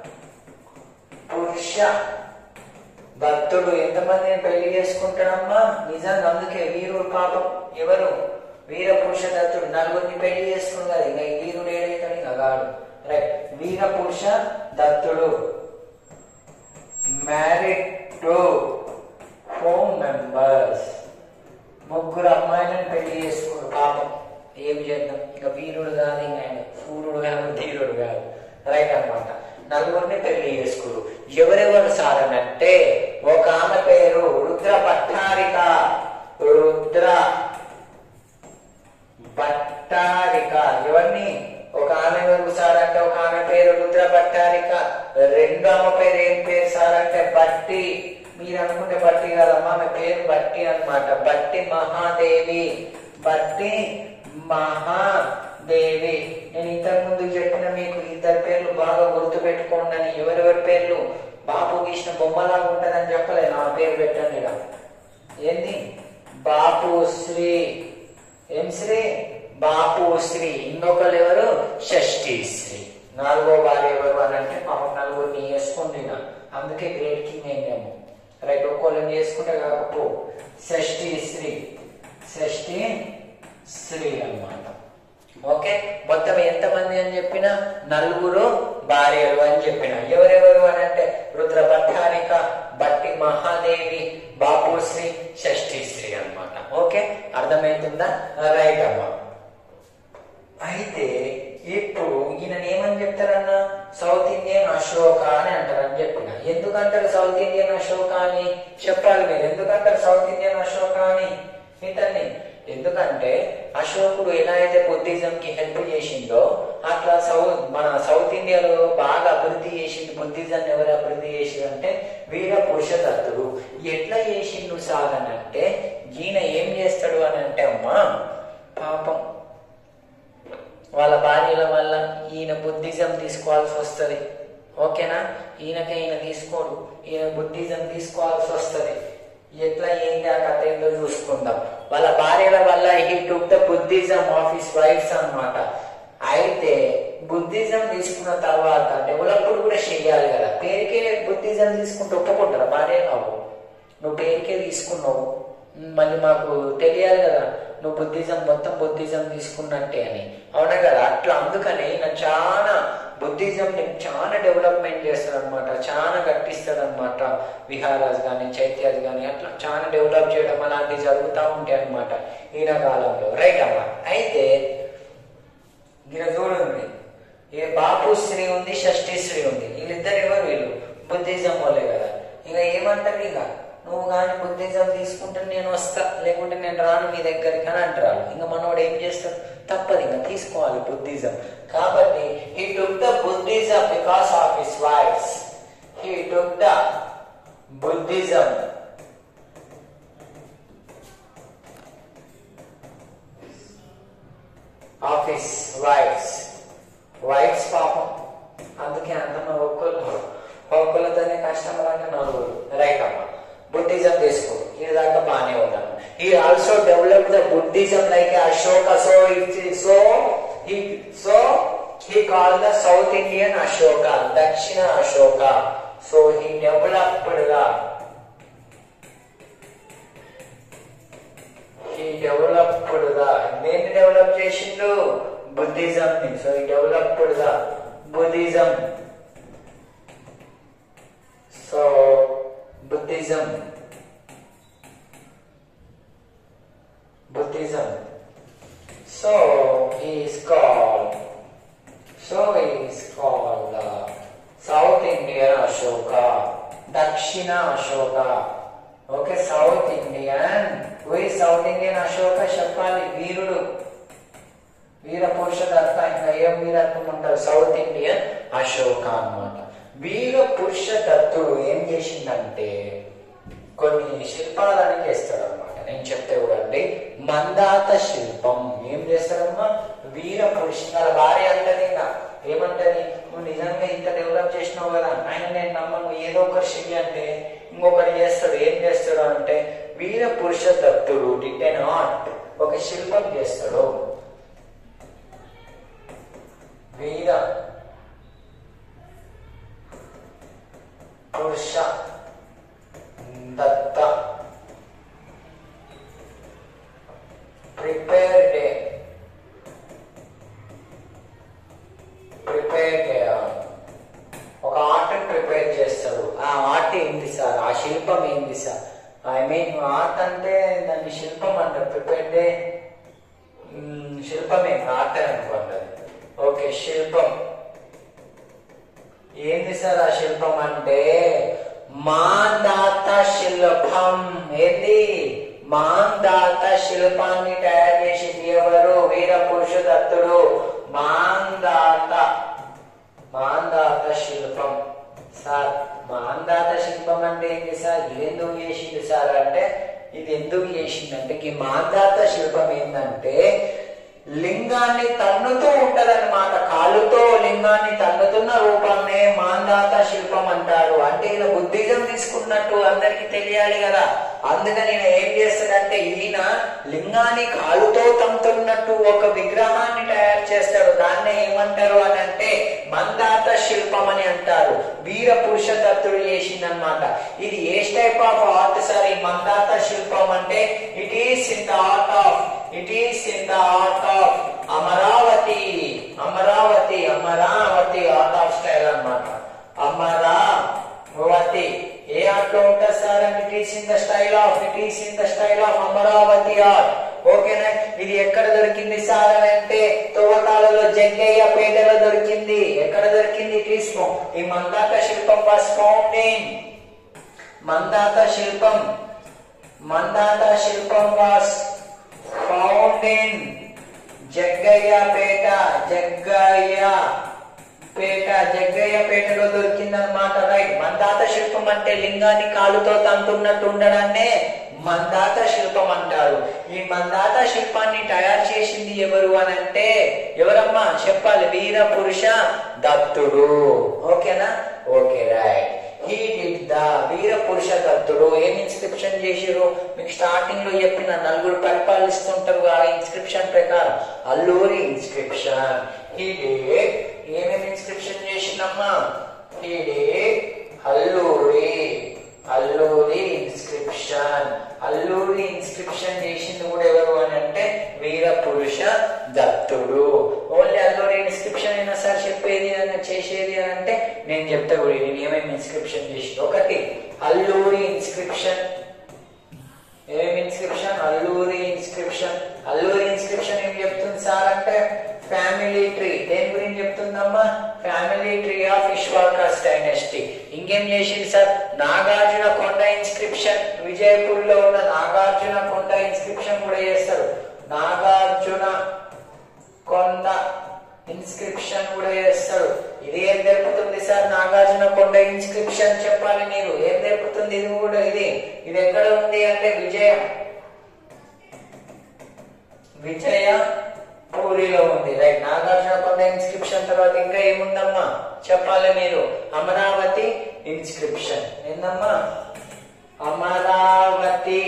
పురుష భక్తుడు ఎంతమందిని పెళ్లి చేసుకుంటాడమ్మా నిజంగా అందుకే వీరుడు పాపం ఎవరు వీర పురుష దత్తుడు నలుగురిని పెళ్లి చేసుకున్నారు ఇంకా ఈ వీరుడు ఏడైతాడు ఇంకా కాడు రైట్ వీర పురుష దత్తుడు మ్యారీడ్ టు హోమ్ మెంబర్స్ ముగ్గురు అమ్మాయిలను పెళ్లి చేసుకున్నారు పాపం ఏం చేద్దాం ఇంకా వీరుడు కాదు ఇంకా ఆయన సూర్యుడు కాదు ధీరుడు కాదు రైట్ అన్నమాట నలుగురిని పెళ్లి చేసుకురు ఎవరెవరు సార్ అని అంటే ఒక ఆమె పేరు రుద్ర భట్టారిక రుద్ర భట్టారిక ఎవరిని ఒక ఆమె ఎవరు సార్ అంటే ఒక ఆమె పేరు రుద్ర భట్టారిక రెండో ఆమె పేరు ఏం పేరు సార్ అంటే బట్టి మీరు అనుకుంటే బట్టి కాదమ్మా ఆమె పేరు బట్టి అన్నమాట బట్టి మహాదేవి బట్టి మహాదేవి నేను ఇంతకు ముందు చెప్పిన మీకు ఇద్దరు పేర్లు బాగా గుర్తు పెట్టుకోండి అని ఎవరెవరి పేర్లు బాపు గీసిన బొమ్మలాగా ఉంటదని చెప్పలేదు ఆ పేరు పెట్టండి ఇక. ఏంది బాపు శ్రీ ఏం శ్రీ బాపు శ్రీ ఇంకొకరు ఎవరు షష్ఠి శ్రీ నాలుగో భార్య ఎవరు అని అంటే పాపం నలుగురిని వేసుకోండి ఇక. అందుకే గ్రేట్ కింగ్ అయిందేమో రైట్ ఒక్కోళ్ళని చేసుకుంటే కాకపో షష్ఠి శ్రీ షష్ఠి శ్రీ అన్నమాట ఓకే మొత్తం ఎంతమంది అని చెప్పిన నలుగురు భార్యలు అని చెప్పిన ఎవరెవరు అని అంటే రుద్ర భట్టారిక బట్టి మహాదేవి బాపుశ్రీ షష్ఠీశ్రీ అన్నమాట ఓకే అర్థమవుతుందా రైట్ అమ్మా అయితే ఇప్పుడు ఈయన ఏమని చెప్తారన్న సౌత్ ఇండియన్ అశోక అని అంటారని చెప్పిన ఎందుకంటారు సౌత్ ఇండియన్ అశోక అని చెప్పాలి మీరు ఎందుకంటారు సౌత్ ఇండియన్ అశోక అని ఇతన్ని ఎందుకంటే అశోకుడు ఎలా అయితే బుద్ధిజం కి హెల్ప్ చేసిందో అట్లా సౌత్ మన సౌత్ ఇండియాలో బాగా అభివృద్ధి చేసింది బుద్ధిజం ఎవరు అభివృద్ధి చేసిండు అంటే వీర పురుష దత్తుడు ఎట్లా చేసిండు సార్ అని అంటే ఈయన ఏం చేస్తాడు అని అంటే అమ్మా పాపం వాళ్ళ భార్యల వల్ల ఈయన బుద్ధిజం తీసుకోవాల్సి వస్తుంది ఓకేనా ఈయనకి ఈయన తీసుకోడు ఈయన బుద్ధిజం తీసుకోవాల్సి వస్తుంది ఎట్లా ఏంటి ఆ కథ ఏందో చూసుకుందాం వాళ్ళ భార్యల వల్ల he took the Buddhism of his wives అన్నమాట అయితే బుద్ధిజం తీసుకున్న తర్వాత డెవలప్డ్ కూడా చెయ్యాలి కదా పేరుకే బుద్ధిజం తీసుకుంటే ఒప్పుకుంటారా భార్య కావు నువ్వు పేరుకే తీసుకున్నావు మళ్ళీ మాకు తెలియాలి కదా నువ్వు బుద్ధిజం మొత్తం బుద్ధిజం తీసుకున్నట్టే అని అవునా కదా అట్లా అందుకని నాకు చాలా బుద్ధిజం ని చాలా డెవలప్మెంట్ చేస్తాడు అనమాట చాలా కట్టిస్తాడు అనమాట విహారాస్ కానీ చైత్యాస్ కానీ అట్లా చాలా డెవలప్ చేయడం అలాంటివి జరుగుతూ ఉంటాయి అనమాట ఈయన కాలంలో రైట్ అమ్మా అయితే ఇక్కడ చూడండి ఏ బాపు శ్రీ ఉంది షష్ఠి శ్రీ ఉంది వీళ్ళిద్దరు ఎవరు వీళ్ళు బుద్ధిజం వాళ్ళే కదా ఇక ఏమంటారు ఇక నువ్వు కానీ బుద్ధిజం తీసుకుంటే నేను వస్తా లేకుంటే నేను రాను మీ దగ్గరికి అని అంటారు ఇంకా మనోడు ఏం చేస్తాడు తప్పదు ఇంకా తీసుకోవాలి బుద్ధిజం కాబట్టి he took the Buddhism because of his wives he took the Buddhism of his wives wives పాపం అందుకే అంతమ్మ ఒక్కళ్ళు ఒక్కళ్ళతోనే కష్టం అంటే నలుగురు రైట్ అమ్మ బుద్ధిజం తీసుకో ఇది దాకా బాగానే ఉన్నాను ఈ also develop the Buddhism like Ashoka so so ఈ so he call the south Indian Ashoka దక్షిణ అశోక సో హీ డెవలప్డ్ గా ఈ డెవలప్డ్ గా దేన్ని డెవలప్ చేసిండు బుద్ధిజం ని సో ఈ డెవలప్డ్ గా Buddhism so Buddhism Buddhism so is called so is called south Indian Ashoka దక్షిణ అశోక ఓకే సౌత్ ఇండియన్ పోయి సౌత్ ఇండియన్ అశోక చెప్పాలి వీరుడు వీర పురుష దత్త ఇంకా ఏం వీరత్వం ఉంటారు సౌత్ ఇండియన్ అశోక అన్నమాట వీర పురుష దత్తుడు ఏం చేసిందంటే కొన్ని శిల్పాలని చేస్తాడు అనమాట నేను చెప్తే చూడండి మందాత శిల్పం ఏం చేస్తాడమ్మా వీర పురుష వాళ్ళ భార్య అంటది ఇంకా ఏమంటది నువ్వు నిజంగా ఇంత డెవలప్ చేసినావు కదా ఆయన నేను నమ్మను ఏదో ఒకటి చెయ్యి అంటే ఇంకొకటి చేస్తాడు ఏం చేస్తాడు అంటే వీర పురుష దత్తుడు డిడ్ ఎన్ ఆర్ట్ ఒక శిల్పం చేస్తాడు Veera Purusha Datta prepared prepare ఒక ఆర్ట్ ప్రిపేర్ చేస్తారు ఆ ఆర్ట్ ఏంటి సార్ ఆ శిల్పం ఏంటి సార్ ఐ మీన్ ఆర్ట్ అంటే దాన్ని శిల్పం అంటారు ప్రిపేర్ డే శిల్పమే ఆర్ట్ అనుకోండి అది ఓకే శిల్పం ఏంది సార్ ఆ శిల్పం అంటే మాందాత శిల్పం ఏంది మాందాత శిల్పాన్ని తయారు చేసింది ఎవరు వీర పురుషదత్తుడు మాందాత మాందాత శిల్పం సార్ మాందాత శిల్పం అంటే ఏంటి సార్ ఇది ఎందుకు చేసింది సార్ అంటే ఇది ఎందుకు చేసిందంటే ఈ మాందాత శిల్పం ఏంటంటే లింగాన్ని తన్నుతూ ఉంటదన్నమాట కాలుతో లింగాన్ని తన్నుతున్న రూపాన్నే మాందాత శిల్పం అంటారు అంటే ఈయన బుద్ధిజం తీసుకున్నట్టు అందరికి తెలియాలి కదా అందుకని ఈయన ఏం చేస్తాడంటే ఈయన లింగాన్ని కాలుతో తంతున్నట్టు ఒక విగ్రహాన్ని తయారు చేస్తాడు దాన్నే ఏమంటారు అని అంటే మందాత శిల్పం అని అంటారు వీర పురుష దత్తుడు చేసిందనమాట ఇది a type of art sir ఈ మందాత శిల్పం అంటే it is in the art of it is in the art of Amaravati Amaravati Amaravati art of style అన్నమాట అమరావతి ఏ ఆర్ట్ లో ఉంటుంది sir it is in the style of it is in the style of Amaravati art ఓకేనా ఇది ఎక్కడ దొరికింది sir అని అంటే తోవకాలలో జగ్గయ్య పేటలో దొరికింది ఎక్కడ దొరికింది ఇట్ ఈస్ ఈ మందాత శిల్పం వాస్ ఫౌండ్ ఇన్ మందాత శిల్పం మందాత శిల్పం was found in Jaggayyapeta Jaggayyapeta జగ్గయ్య పేటలో దొరికిందనమాట రైట్ మందాత శిల్పం అంటే లింగాన్ని కాలుతో తంతున్నట్టు ఉండడాన్నే మందాత శిల్పం అంటారు ఈ మందాత శిల్పాన్ని తయారు చేసింది ఎవరు అని అంటే ఎవరమ్మా చెప్పాలి వీర పురుష దత్తుడు ఓకేనా okay right he did the Veera Purusha దత్తుడు ఏం ఇన్స్క్రిప్షన్ చేసిరు మీకు స్టార్టింగ్ లో చెప్పిన నలుగురు పరిపాలిస్తుంటారు ఆ ఇన్స్క్రిప్షన్ ప్రకారం అల్లూరి ఇన్స్క్రిప్షన్ హీ డిడ్ ఏమేమి ఇన్స్క్రిప్షన్ చేసినమ్మా he did Alluri Alluri inscription Alluri inscription చేసింది కూడా ఎవరు అని అంటే వీర పురుష దత్తుడు ఓన్లీ అల్లూరి ఇన్స్క్రిప్షన్ అయినా సార్ చెప్పేది అని చేసేది అని అంటే నేను చెప్తా కూడా నేను ఏమేమి ఇన్స్క్రిప్షన్ చేసి ఒకటి అల్లూరి ఇన్స్క్రిప్షన్ ఏమేమి inscription Alluri inscription Alluri inscription ఏం చెప్తుంది సార్ అంటే ఫ్యామిలీ ట్రీ దేని గురించి చెప్తుందమ్మా ఫ్యామిలీ ట్రీ ఆఫ్ విశ్వాకాస్ డైనస్టీ ఇంకేం చేసింది సార్ నాగార్జున కొండ ఇన్స్క్రిప్షన్ విజయపూర్ లో ఉన్న నాగార్జున కొండ ఇన్స్క్రిప్షన్ కూడా చేస్తారు నాగార్జున కొండ ఇన్స్క్రిప్షన్ కూడా చేస్తాడు ఇది ఏం తెలుపుతుంది సార్ నాగార్జున కొండ ఇన్స్క్రిప్షన్ చెప్పాలి మీరు ఏం తెలుపుతుంది ఇది కూడా ఇది ఇది ఎక్కడ ఉంది అంటే విజయ విజయ పూరిలో ఉంది రైట్ నాగార్జున కొండ ఇన్స్క్రిప్షన్ తర్వాత ఇంకా ఏముందమ్మా చెప్పాలి మీరు అమరావతి ఇన్స్క్రిప్షన్ ఏందమ్మా అమరావతి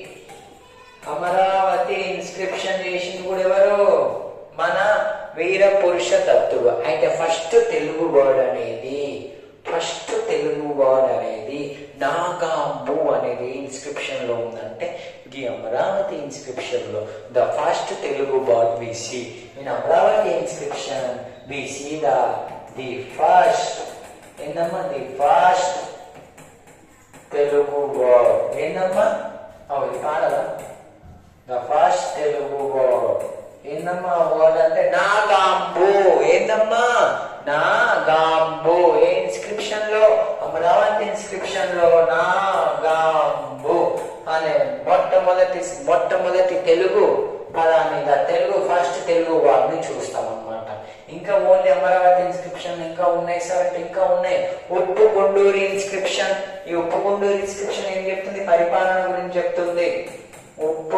అమరావతి ఇన్స్క్రిప్షన్ చేసింది కూడా ఎవరు మన వీర పురుష తత్తుడు అయితే ఫస్ట్ తెలుగు వర్డ్ అనేది ఫస్ట్ తెలుగు వర్డ్ అనేది నాగాంబు అనేది ఇన్స్క్రిప్షన్ లో ఉందంటే ఈ అమరావతి ఇన్స్క్రిప్షన్ లో ద ఫస్ట్ తెలుగు బాల్ we see in Amaravati inscription we see the the first ఏందమ్మా ది ఫస్ట్ తెలుగు వర్డ్ ఏందమ్మా అవి ఇది పాడదా ద ఫస్ట్ తెలుగు వర్డ్ ఏందమ్మా వర్డ్ అంటే నాగాంబు ఏందమ్మా నాగాంబు ఏ ఇన్స్క్రిప్షన్ లో అమరావతి ఇన్స్క్రిప్షన్ లో నాగాంబు అనే మొట్టమొదటి మొట్టమొదటి తెలుగు పదాన్ని ద తెలుగు ఫస్ట్ తెలుగు వాడిని చూస్తాం అన్నమాట ఇంకా ఓన్లీ అమరావతి ఇన్స్క్రిప్షన్ ఇంకా ఉన్నాయి సార్ అంటే ఇంకా ఉన్నాయి ఉప్పు గుండూరు ఇన్స్క్రిప్షన్ ఈ ఉప్పు గుండూరు ఇన్స్క్రిప్షన్ ఏం చెప్తుంది పరిపాలన గురించి చెప్తుంది ఉప్పు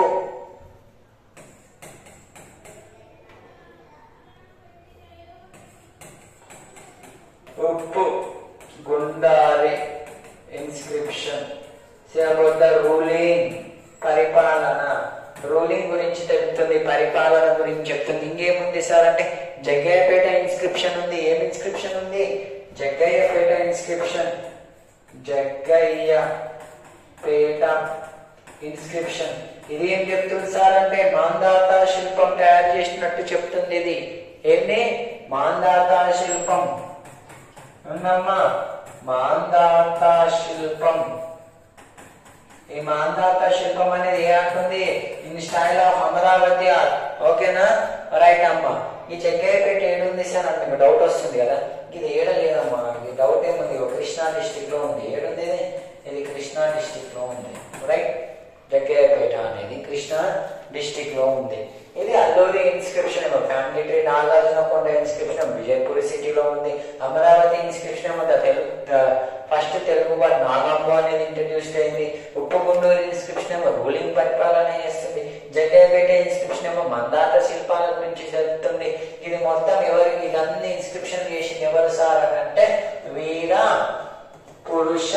ఉప్పు గుండారి ఇన్స్క్రిప్షన్ అబౌట్ ద రూలింగ్ పరిపాలన రూలింగ్ గురించి చెప్తుంది పరిపాలన గురించి చెప్తుంది ఇంకేముంది సార్ అంటే జగ్గయ్యపేట ఇన్స్క్రిప్షన్ ఉంది ఏం ఇన్స్క్రిప్షన్ ఉంది Jaggayyapeta inscription Jaggayyapeta inscription ఇది ఏం చెప్తుంది సార్ అంటే మాందాత శిల్పం తయారు చేసినట్టు చెప్తుంది ఇది ఏంటి మాందాత శిల్పం ఉందమ్మా మాందాత శిల్పం ఈ మాందాత శిల్పం అనేది ఏ అంటుంది in style of Amaravati art ఓకేనా రైట్ అమ్మా ఈ చెక్కయ్యపేట ఏడుంది సార్ అంటే మీకు డౌట్ వస్తుంది కదా ఇది ఏడ లేదమ్మా ఈ డౌట్ ఏముంది ఇగో కృష్ణా డిస్టిక్ లో ఉంది ఏడుంది ఇది? ఇది కృష్ణా డిస్టిక్ లో ఉంది రైట్ జగ్గయ్యపేట అనేది కృష్ణా డిస్టిక్ లో ఉంది ఇది అల్లూరి ఇన్స్క్రిప్షన్ ఏమో family tree Nagarjunakonda inscription Vijayapur సిటీలో ఉంది అమరావతి ఇన్స్క్రిప్షన్ ఏమో ద తెలుగు ఫస్ట్ తెలుగు వాడు నాగంబు అనేది ఇంట్రడ్యూస్ అయింది ఉప్పుగుండూరు ఇన్స్క్రిప్షన్ ఏమో రూలింగ్ పరిపాలన చేస్తుంది జగ్గయ్యపేట ఇన్స్క్రిప్షన్ ఏమో మందాత శిల్పాల గురించి చెప్తుంది ఇది మొత్తం ఎవరు ఇదన్నీ ఇన్స్క్రిప్షన్ చేసింది ఎవరు సార్ అని అంటే వీర పురుష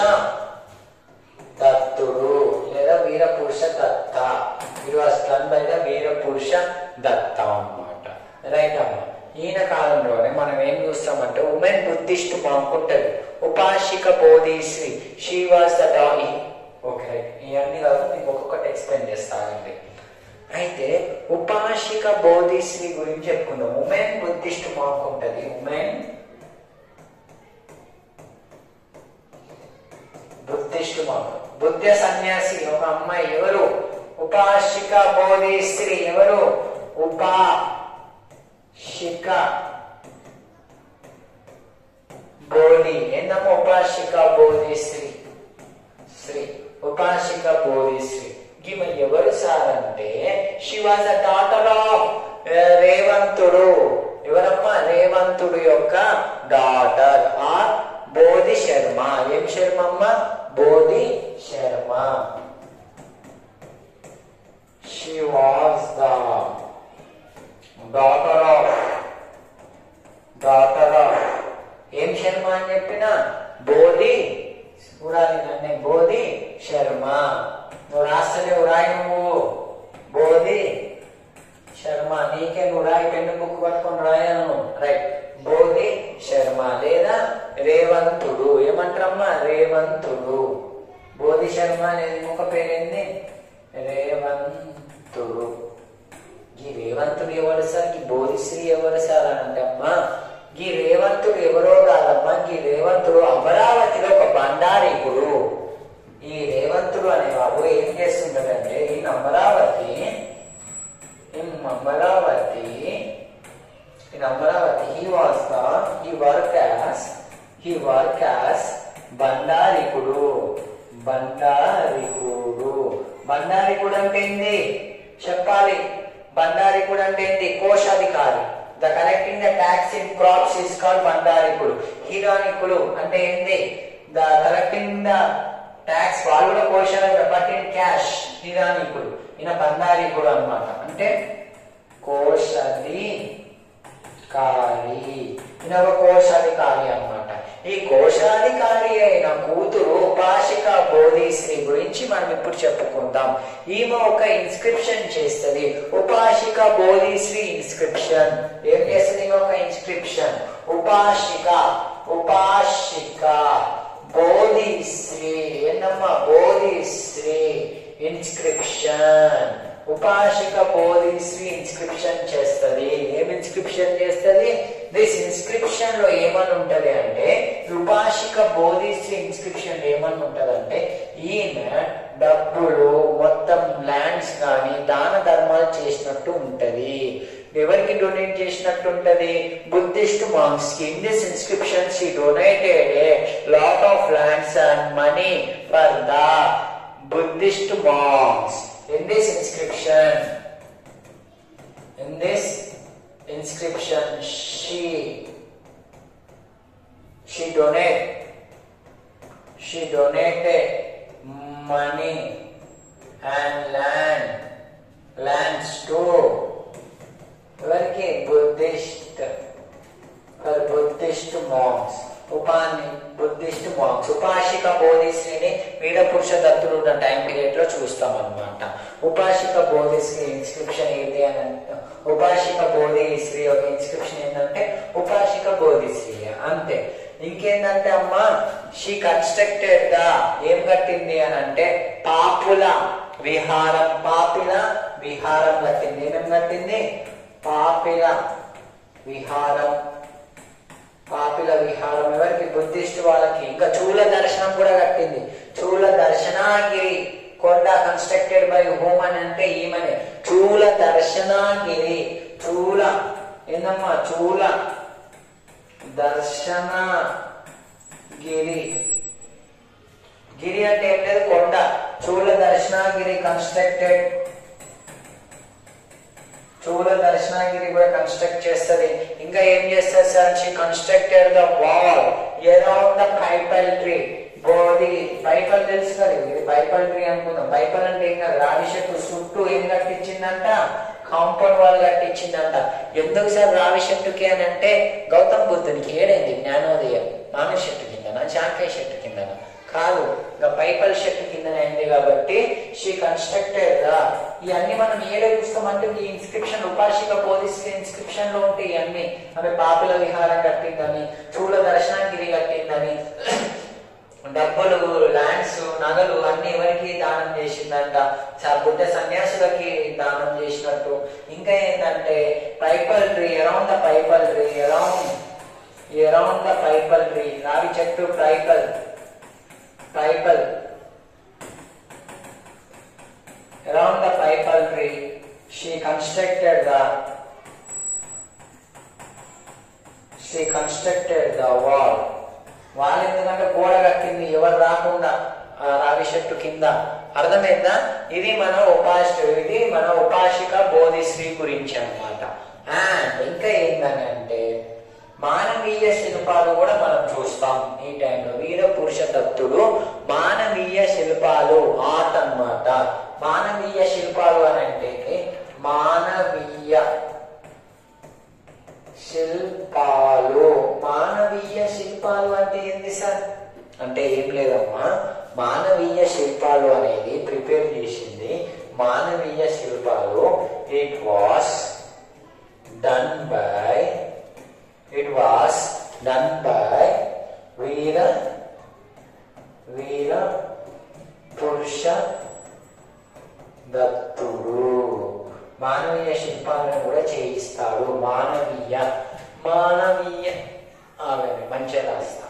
దత్తుడు లేదా Veera Purusha Datta it was done by the Veera Purusha Datta అన్నమాట రైట్ అమ్మ ఈయన కాలంలోనే మనం ఏం చూస్తామంటే ఉమెన్ బుద్ధిస్ట్ మాంక్ ఉంటది ఉపాసిక బోధిశ్రీ షీ వాస్ ద డాయి ఓకే ఇవన్నీ కాదు మీకు ఒక్కొక్కటి ఎక్స్ప్లెయిన్ చేస్తానండి అయితే ఉపాసిక బోధిశ్రీ గురించి చెప్పుకుందాం ఉమెన్ బుద్ధిస్ట్ మాంక్ ఉంటది ఉమెన్ బుద్ధిస్ట్ మాంక్ బుద్ధ సన్యాసి ఒక అమ్మాయి ఎవరు ఉపాసిక బోధిశ్రీ ఎవరు ఉపాసిక బోధి ఏందమ్మా ఉపాసిక బోధిశ్రీ శ్రీ ఉపాసిక బోధిశ్రీ ఈమె ఎవరు సార్ అంటే she was a daughter of రేవంతుడు ఎవరమ్మా రేవంతుడు యొక్క డాటర్ ఆర్ బోధి శర్మ ఏం శర్మ అమ్మ Bodhi Sharma she was the daughter of daughter of ఏం శర్మ అని చెప్పిన బోధి చూడాలి నన్నే బోధి శర్మ నువ్వు రాస్తలేవు రాయి నువ్వు బోధి శర్మ నీకే నువ్వు రాయి పెన్ను బుక్ పట్టుకొని రాయను రైట్ బోధి శర్మ లేదా రేవంతుడు ఏమంటారమ్మా రేవంతుడు బోధి శర్మ అనేది ముఖ పేరేంది రేవంతుడు ఈ రేవంతుడు ఎవరు సార్ ఈ బోధిశ్రీ ఎవరు సార్ అని అంటే అమ్మా ఈ రేవంతుడు ఎవరో కాదమ్మా ఈ రేవంతుడు అమరావతిలో ఒక బండారీకుడు ఈ రేవంతుడు అనేవాడు ఏం చేస్తుంటాడంటే ఈ Amaravati in Amaravati, in Amaravati, he was the, he worked as, he worked as బండారికుడు బండారికుడు బండారికుడు అంటే ఏంది చెప్పాలి బండారికుడు అంటే ఏంది కోశాధికారి the collecting the tax in crops is called బండారికుడు హీరానికుడు అంటే ఏంది ద కలెక్టింగ్ ద ట్యాక్స్ వాళ్ళు కూడా కోశాలు బట్ ఇన్ క్యాష్ హీరానికుడు ఈయన బండారికుడు అన్నమాట అంటే కోశాది కారి ఈయన ఒక కోశాధికారి అన్నమాట ఈ కోశాధికారి అయిన కూతురు ఉపాసిక బోధిశ్రీ గురించి మనం ఇప్పుడు చెప్పుకుందాం ఈమె ఒక ఇన్స్క్రిప్షన్ చేస్తుంది ఉపాసిక బోధిశ్రీ ఇన్స్క్రిప్షన్ ఏం చేస్తుంది ఈమె ఒక ఇన్స్క్రిప్షన్ ఉపాసిక ఉపాసిక బోధిశ్రీ ఏంటమ్మా బోధిశ్రీ ఇన్స్క్రిప్షన్ ఉపాసిక బోధిశ్రీ ఇన్స్క్రిప్షన్ చేస్తది ఏం ఇన్స్క్రిప్షన్ చేస్తది దిస్ ఇన్స్క్రిప్షన్ లో ఏమని ఉంటది అంటే ఉపాసిక బోధిశ్రీ ఇన్స్క్రిప్షన్ ఏమని ఉంటదంటే ఈయన డబ్బులు మొత్తం ల్యాండ్స్ కానీ దాన ధర్మాలు చేసినట్టు ఉంటది ఎవరికి డొనేట్ చేసినట్టు ఉంటది బుద్ధిస్ట్ మాంగ్స్ కి ఇన్ దిస్ ఇన్స్క్రిప్షన్స్ ఈ donated a lot of lands and money for the Buddhist monks in this inscription in this inscription she she donate she donated money and land lands to ఎవరికి Buddhist for Buddhist monks ఉపాని Buddhist monks ఉపాసిక బోధిశ్రీని వీడ పురుష దత్తుడు ఉన్న time period లో చూస్తాం అనమాట ఉపాసిక బోధిశ్రీ ఇన్స్క్రిప్షన్ ఏంటి అని అంటే ఉపాసిక బోధిశ్రీ ఒక ఇన్స్క్రిప్షన్ ఏంటంటే ఉపాసిక బోధిశ్రీ అంతే ఇంకేంటంటే అమ్మా షీ కన్స్ట్రక్టెడ్ గా ఏం కట్టింది అని అంటే పాపుల విహారం పాపిల విహారం కట్టింది ఏమేం కట్టింది పాపిల విహారం పాపిల విహారం ఎవరికి బుద్ధిస్ట్ వాళ్ళకి ఇంకా చూల దర్శనం కూడా కట్టింది చూల దర్శనాగిరి కొండ కన్స్ట్రక్టెడ్ బై హోమ్ అని అంటే ఈమెనే చూల దర్శనాగిరి చూల ఏందమ్మా చూల దర్శనగిరి గిరి అంటే ఏం లేదు కొండ చూల దర్శనగిరి కన్స్ట్రక్టెడ్ చూల దర్శనగిరి కూడా కన్స్ట్రక్ట్ చేస్తుంది ఇంకా ఏం చేస్తారు sir she constructed the wall around the peepal tree Bodhi peepal తెలుసు కదా ఇది పైపల్ ట్రీ అనుకుందాం పైపల్ అంటే ఏం కాదు రావి చెట్టు చుట్టూ ఏం కట్టించిందంట కాంపౌండ్ వాల్ కట్టించిందంట ఎందుకు సార్ రావి చెట్టుకి అని అంటే గౌతమ్ బుద్ధునికి ఏడైంది జ్ఞానోదయం మాను చెట్టు కిందన చాకాయ చెట్టు కిందన కాదు ఇంకా పైపల్ చెట్టు కిందన అయింది కాబట్టి షీ కన్స్ట్రక్టెడ్ ఇవన్నీ మనం ఏడ చూస్తామంటే ఈ ఇన్స్క్రిప్షన్ ఉపాసిక బోధిస్తే ఇన్స్క్రిప్షన్ లో ఉంటాయి ఇవన్నీ ఆమె పాపుల విహారం కట్టిందని చూల దర్శనాగిరి కట్టిందని డబ్బులు ల్యాండ్స్ నగలు అన్ని ఎవరికి దానం చేసిందంట చ- బుద్ధ సన్యాసులకి దానం చేసినట్టు ఇంకా ఏంటంటే peepal tree around the peepal tree around around the peepal tree రావి చెట్టు పైపల్ పైపల్ around the pipal tree she constructed the she constructed the wall వాళ్ళు ఎందుకంటే గోడ కట్టింది ఎవరు రాకుండా ఆ రావి చెట్టు కింద అర్థమైందా ఇది మన ఉపాస ఇది మన ఉపాసిక బోధిశ్రీ గురించి అన్నమాట అండ్ ఇంకా ఏంటని అంటే మానవీయ శిల్పాలు కూడా మనం చూస్తాం ఈ టైంలో వీర పురుష తత్తుడు మానవీయ శిల్పాలు ఆర్ట్ అన్నమాట మానవీయ శిల్పాలు అని అంటే మానవీయ శిల్పాలు మానవీయ శిల్పాలు అంటే ఏంటి సార్ అంటే ఏం లేదమ్మా మానవీయ శిల్పాలు అనేది ప్రిపేర్ చేసింది మానవీయ శిల్పాలు it was done by it was done by Veera Veera Purusha దత్తుడు మానవీయ శిల్పాలను కూడా చేయిస్తాడు మానవీయ మానవీయ ఆమె మంచిగా రాస్తా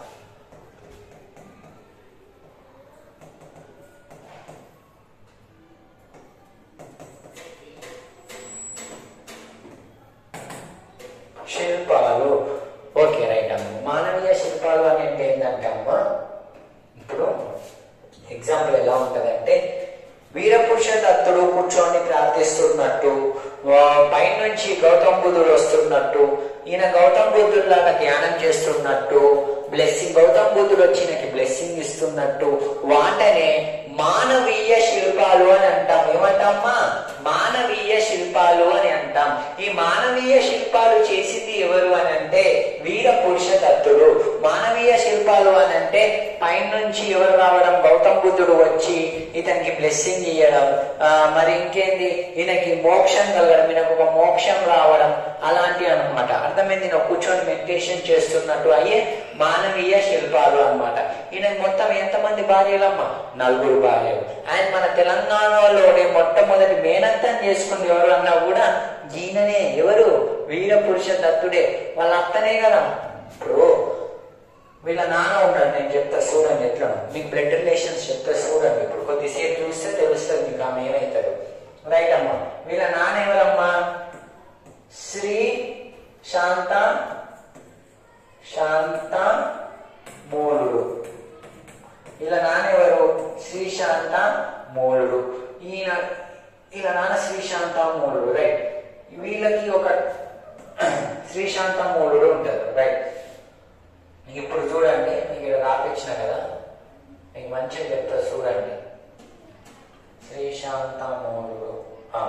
శిల్పాలు ఓకే రైట్ అమ్మ మానవీయ శిల్పాలు అనేది ఏంటంటే అమ్మ ఇప్పుడు ఎగ్జాంపుల్ ఎలా ఉంటదంటే వీరపురుష దత్తుడు కూర్చొని ప్రార్థిస్తున్నట్టు ఆ, పైనుంచి గౌతమ్ బుద్ధుడు వస్తున్నట్టు ఈయన గౌతమ్ బుద్ధుడు లాగా ధ్యానం చేస్తున్నట్టు బ్లెస్సింగ్ గౌతమ్ బుద్ధుడు వచ్చి ఈయనకి బ్లెస్సింగ్ ఇస్తున్నట్టు వాటనే మానవీయ శిల్పాలు అని అంటాం ఏమంటామా మానవీయ శిల్పాలు అని అంటాం ఈ మానవీయ శిల్పాలు చేసింది ఎవరు అని అంటే వీర పురుష దత్తుడు మానవీయ శిల్పాలు అని అంటే పైనుంచి ఎవరు రావడం గౌతమ్ బుద్ధుడు వచ్చి ఇతనికి బ్లెస్సింగ్ ఇవ్వడం ఆ, మరి ఇంకేంది ఈయనకి మోక్షం కలగడం ఈయనకు ఒక మోక్షం రావడం అలాంటి అన్నమాట అన్నమాట అర్థమైంది నువ్వు కూర్చొని మెడిటేషన్ చేస్తున్నట్టు అయ్యే మానవీయ శిల్పాలు అన్నమాట ఈయన మొత్తం ఎంతమంది భార్యలమ్మ నలుగురు భార్యలు ఆయన మన తెలంగాణలోనే మొట్టమొదటి మేనత్తం చేసుకుంది ఎవరు అన్నా కూడా ఈయననే ఎవరు వీర పురుష దత్తుడే వాళ్ళ అత్తనే కదా ఇప్పుడు వీళ్ళ నాన్న ఉంటాడు నేను చెప్తా చూడండి ఎట్లా మీకు బ్లడ్ రిలేషన్స్ చెప్తా చూడండి ఇప్పుడు కొద్దిసేపు చూస్తే తెలుస్తుంది మీకు ఆమె ఏమవుతారు రైట్ అమ్మా వీళ్ళ నాన్న ఎవరమ్మా శ్రీ శాంత శాంత మూలుడు వీళ్ళ నాన్న ఎవరు శ్రీశాంత మూలుడు ఈయన వీళ్ళ నాన్న శ్రీశాంత మూలుడు రైట్ వీళ్ళకి ఒక శ్రీశాంత మూలుడు ఉంటారు రైట్ ఇప్పుడు చూడండి మీకు ఇక్కడ రాపించిన కదా మీకు మంచిగా చెప్తా చూడండి శ్రీశాంత మూలుడు ఆ.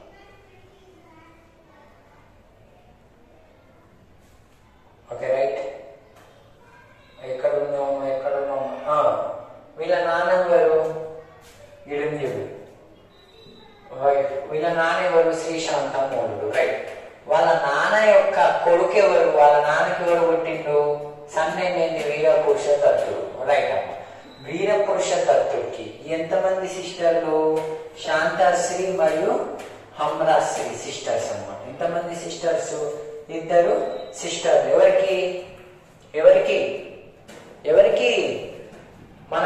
ఓకే రైట్ ఎక్కడ ఉన్నాము ఎక్కడ ఉన్నాము ఆ, వీళ్ళ నాన్న గారు ఇడుంజుడు రైట్ వీళ్ళ నాన్న ఎవరు శ్రీశాంత మూలుడు రైట్ వాళ్ళ నాన్న యొక్క కొడుకు ఎవరు వాళ్ళ నాన్నకి ఎవరు పుట్టిండు సన్నైంది వీరపురుష దత్తుడు రైట్ అమ్మ వీరపురుష దత్తుడికి ఎంతమంది సిస్టర్లు శాంతాశ్రీ మరియు హమ్రాశ్రీ సిస్టర్స్ అన్నమాట ఎంతమంది సిస్టర్స్ ఇద్దరు సిస్టర్ ఎవరికి ఎవరికి ఎవరికి మన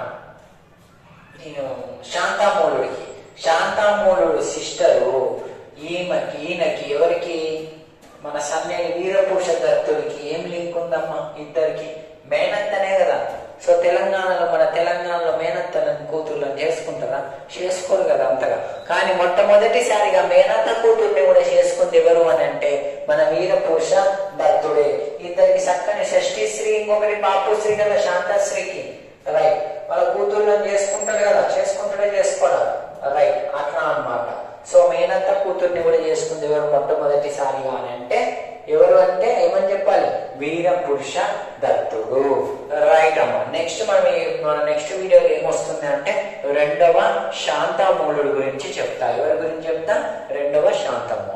నేను శాంతామూలుడికి శాంతామూలుడు సిస్టరు ఈమెకి ఈయనకి ఎవరికి మన సన్నేని వీరపురుష దత్తుడికి ఏం లింక్ ఉందమ్మా ఇద్దరికి మేనత్తనే కదా సో తెలంగాణలో మన తెలంగాణలో మేనత్తలను కూతుర్లను చేసుకుంటారా చేసుకోరు కదా అంతగా కానీ మొట్టమొదటిసారిగా మేనత్త కూతుర్ని కూడా చేసుకుంది ఎవరు అని అంటే మన వీరపురుష దత్తుడే ఇద్దరికి చక్కని షష్ఠీశ్రీ ఇంకొకటి బాపుశ్రీ కదా శాంతశ్రీకి రైట్ వాళ్ళ కూతుర్లను చేసుకుంటాడు కదా చేసుకుంటాడే చేసుకోడా రైట్ అట్లా అన్నమాట సో మేనత్త కూతుర్ని కూడా చేసుకుంది ఎవరు మొట్టమొదటిసారిగా అని అంటే ఎవరు అంటే ఏమని చెప్పాలి వీర పురుష దత్తుడు రైట్ అమ్మ నెక్స్ట్ మనం ఈ- మన నెక్స్ట్ వీడియోలో ఏమొస్తుంది అంటే రెండవ శాంతామూలుడు గురించి చెప్తా ఎవరి గురించి చెప్తా రెండవ శాంతమూలుడు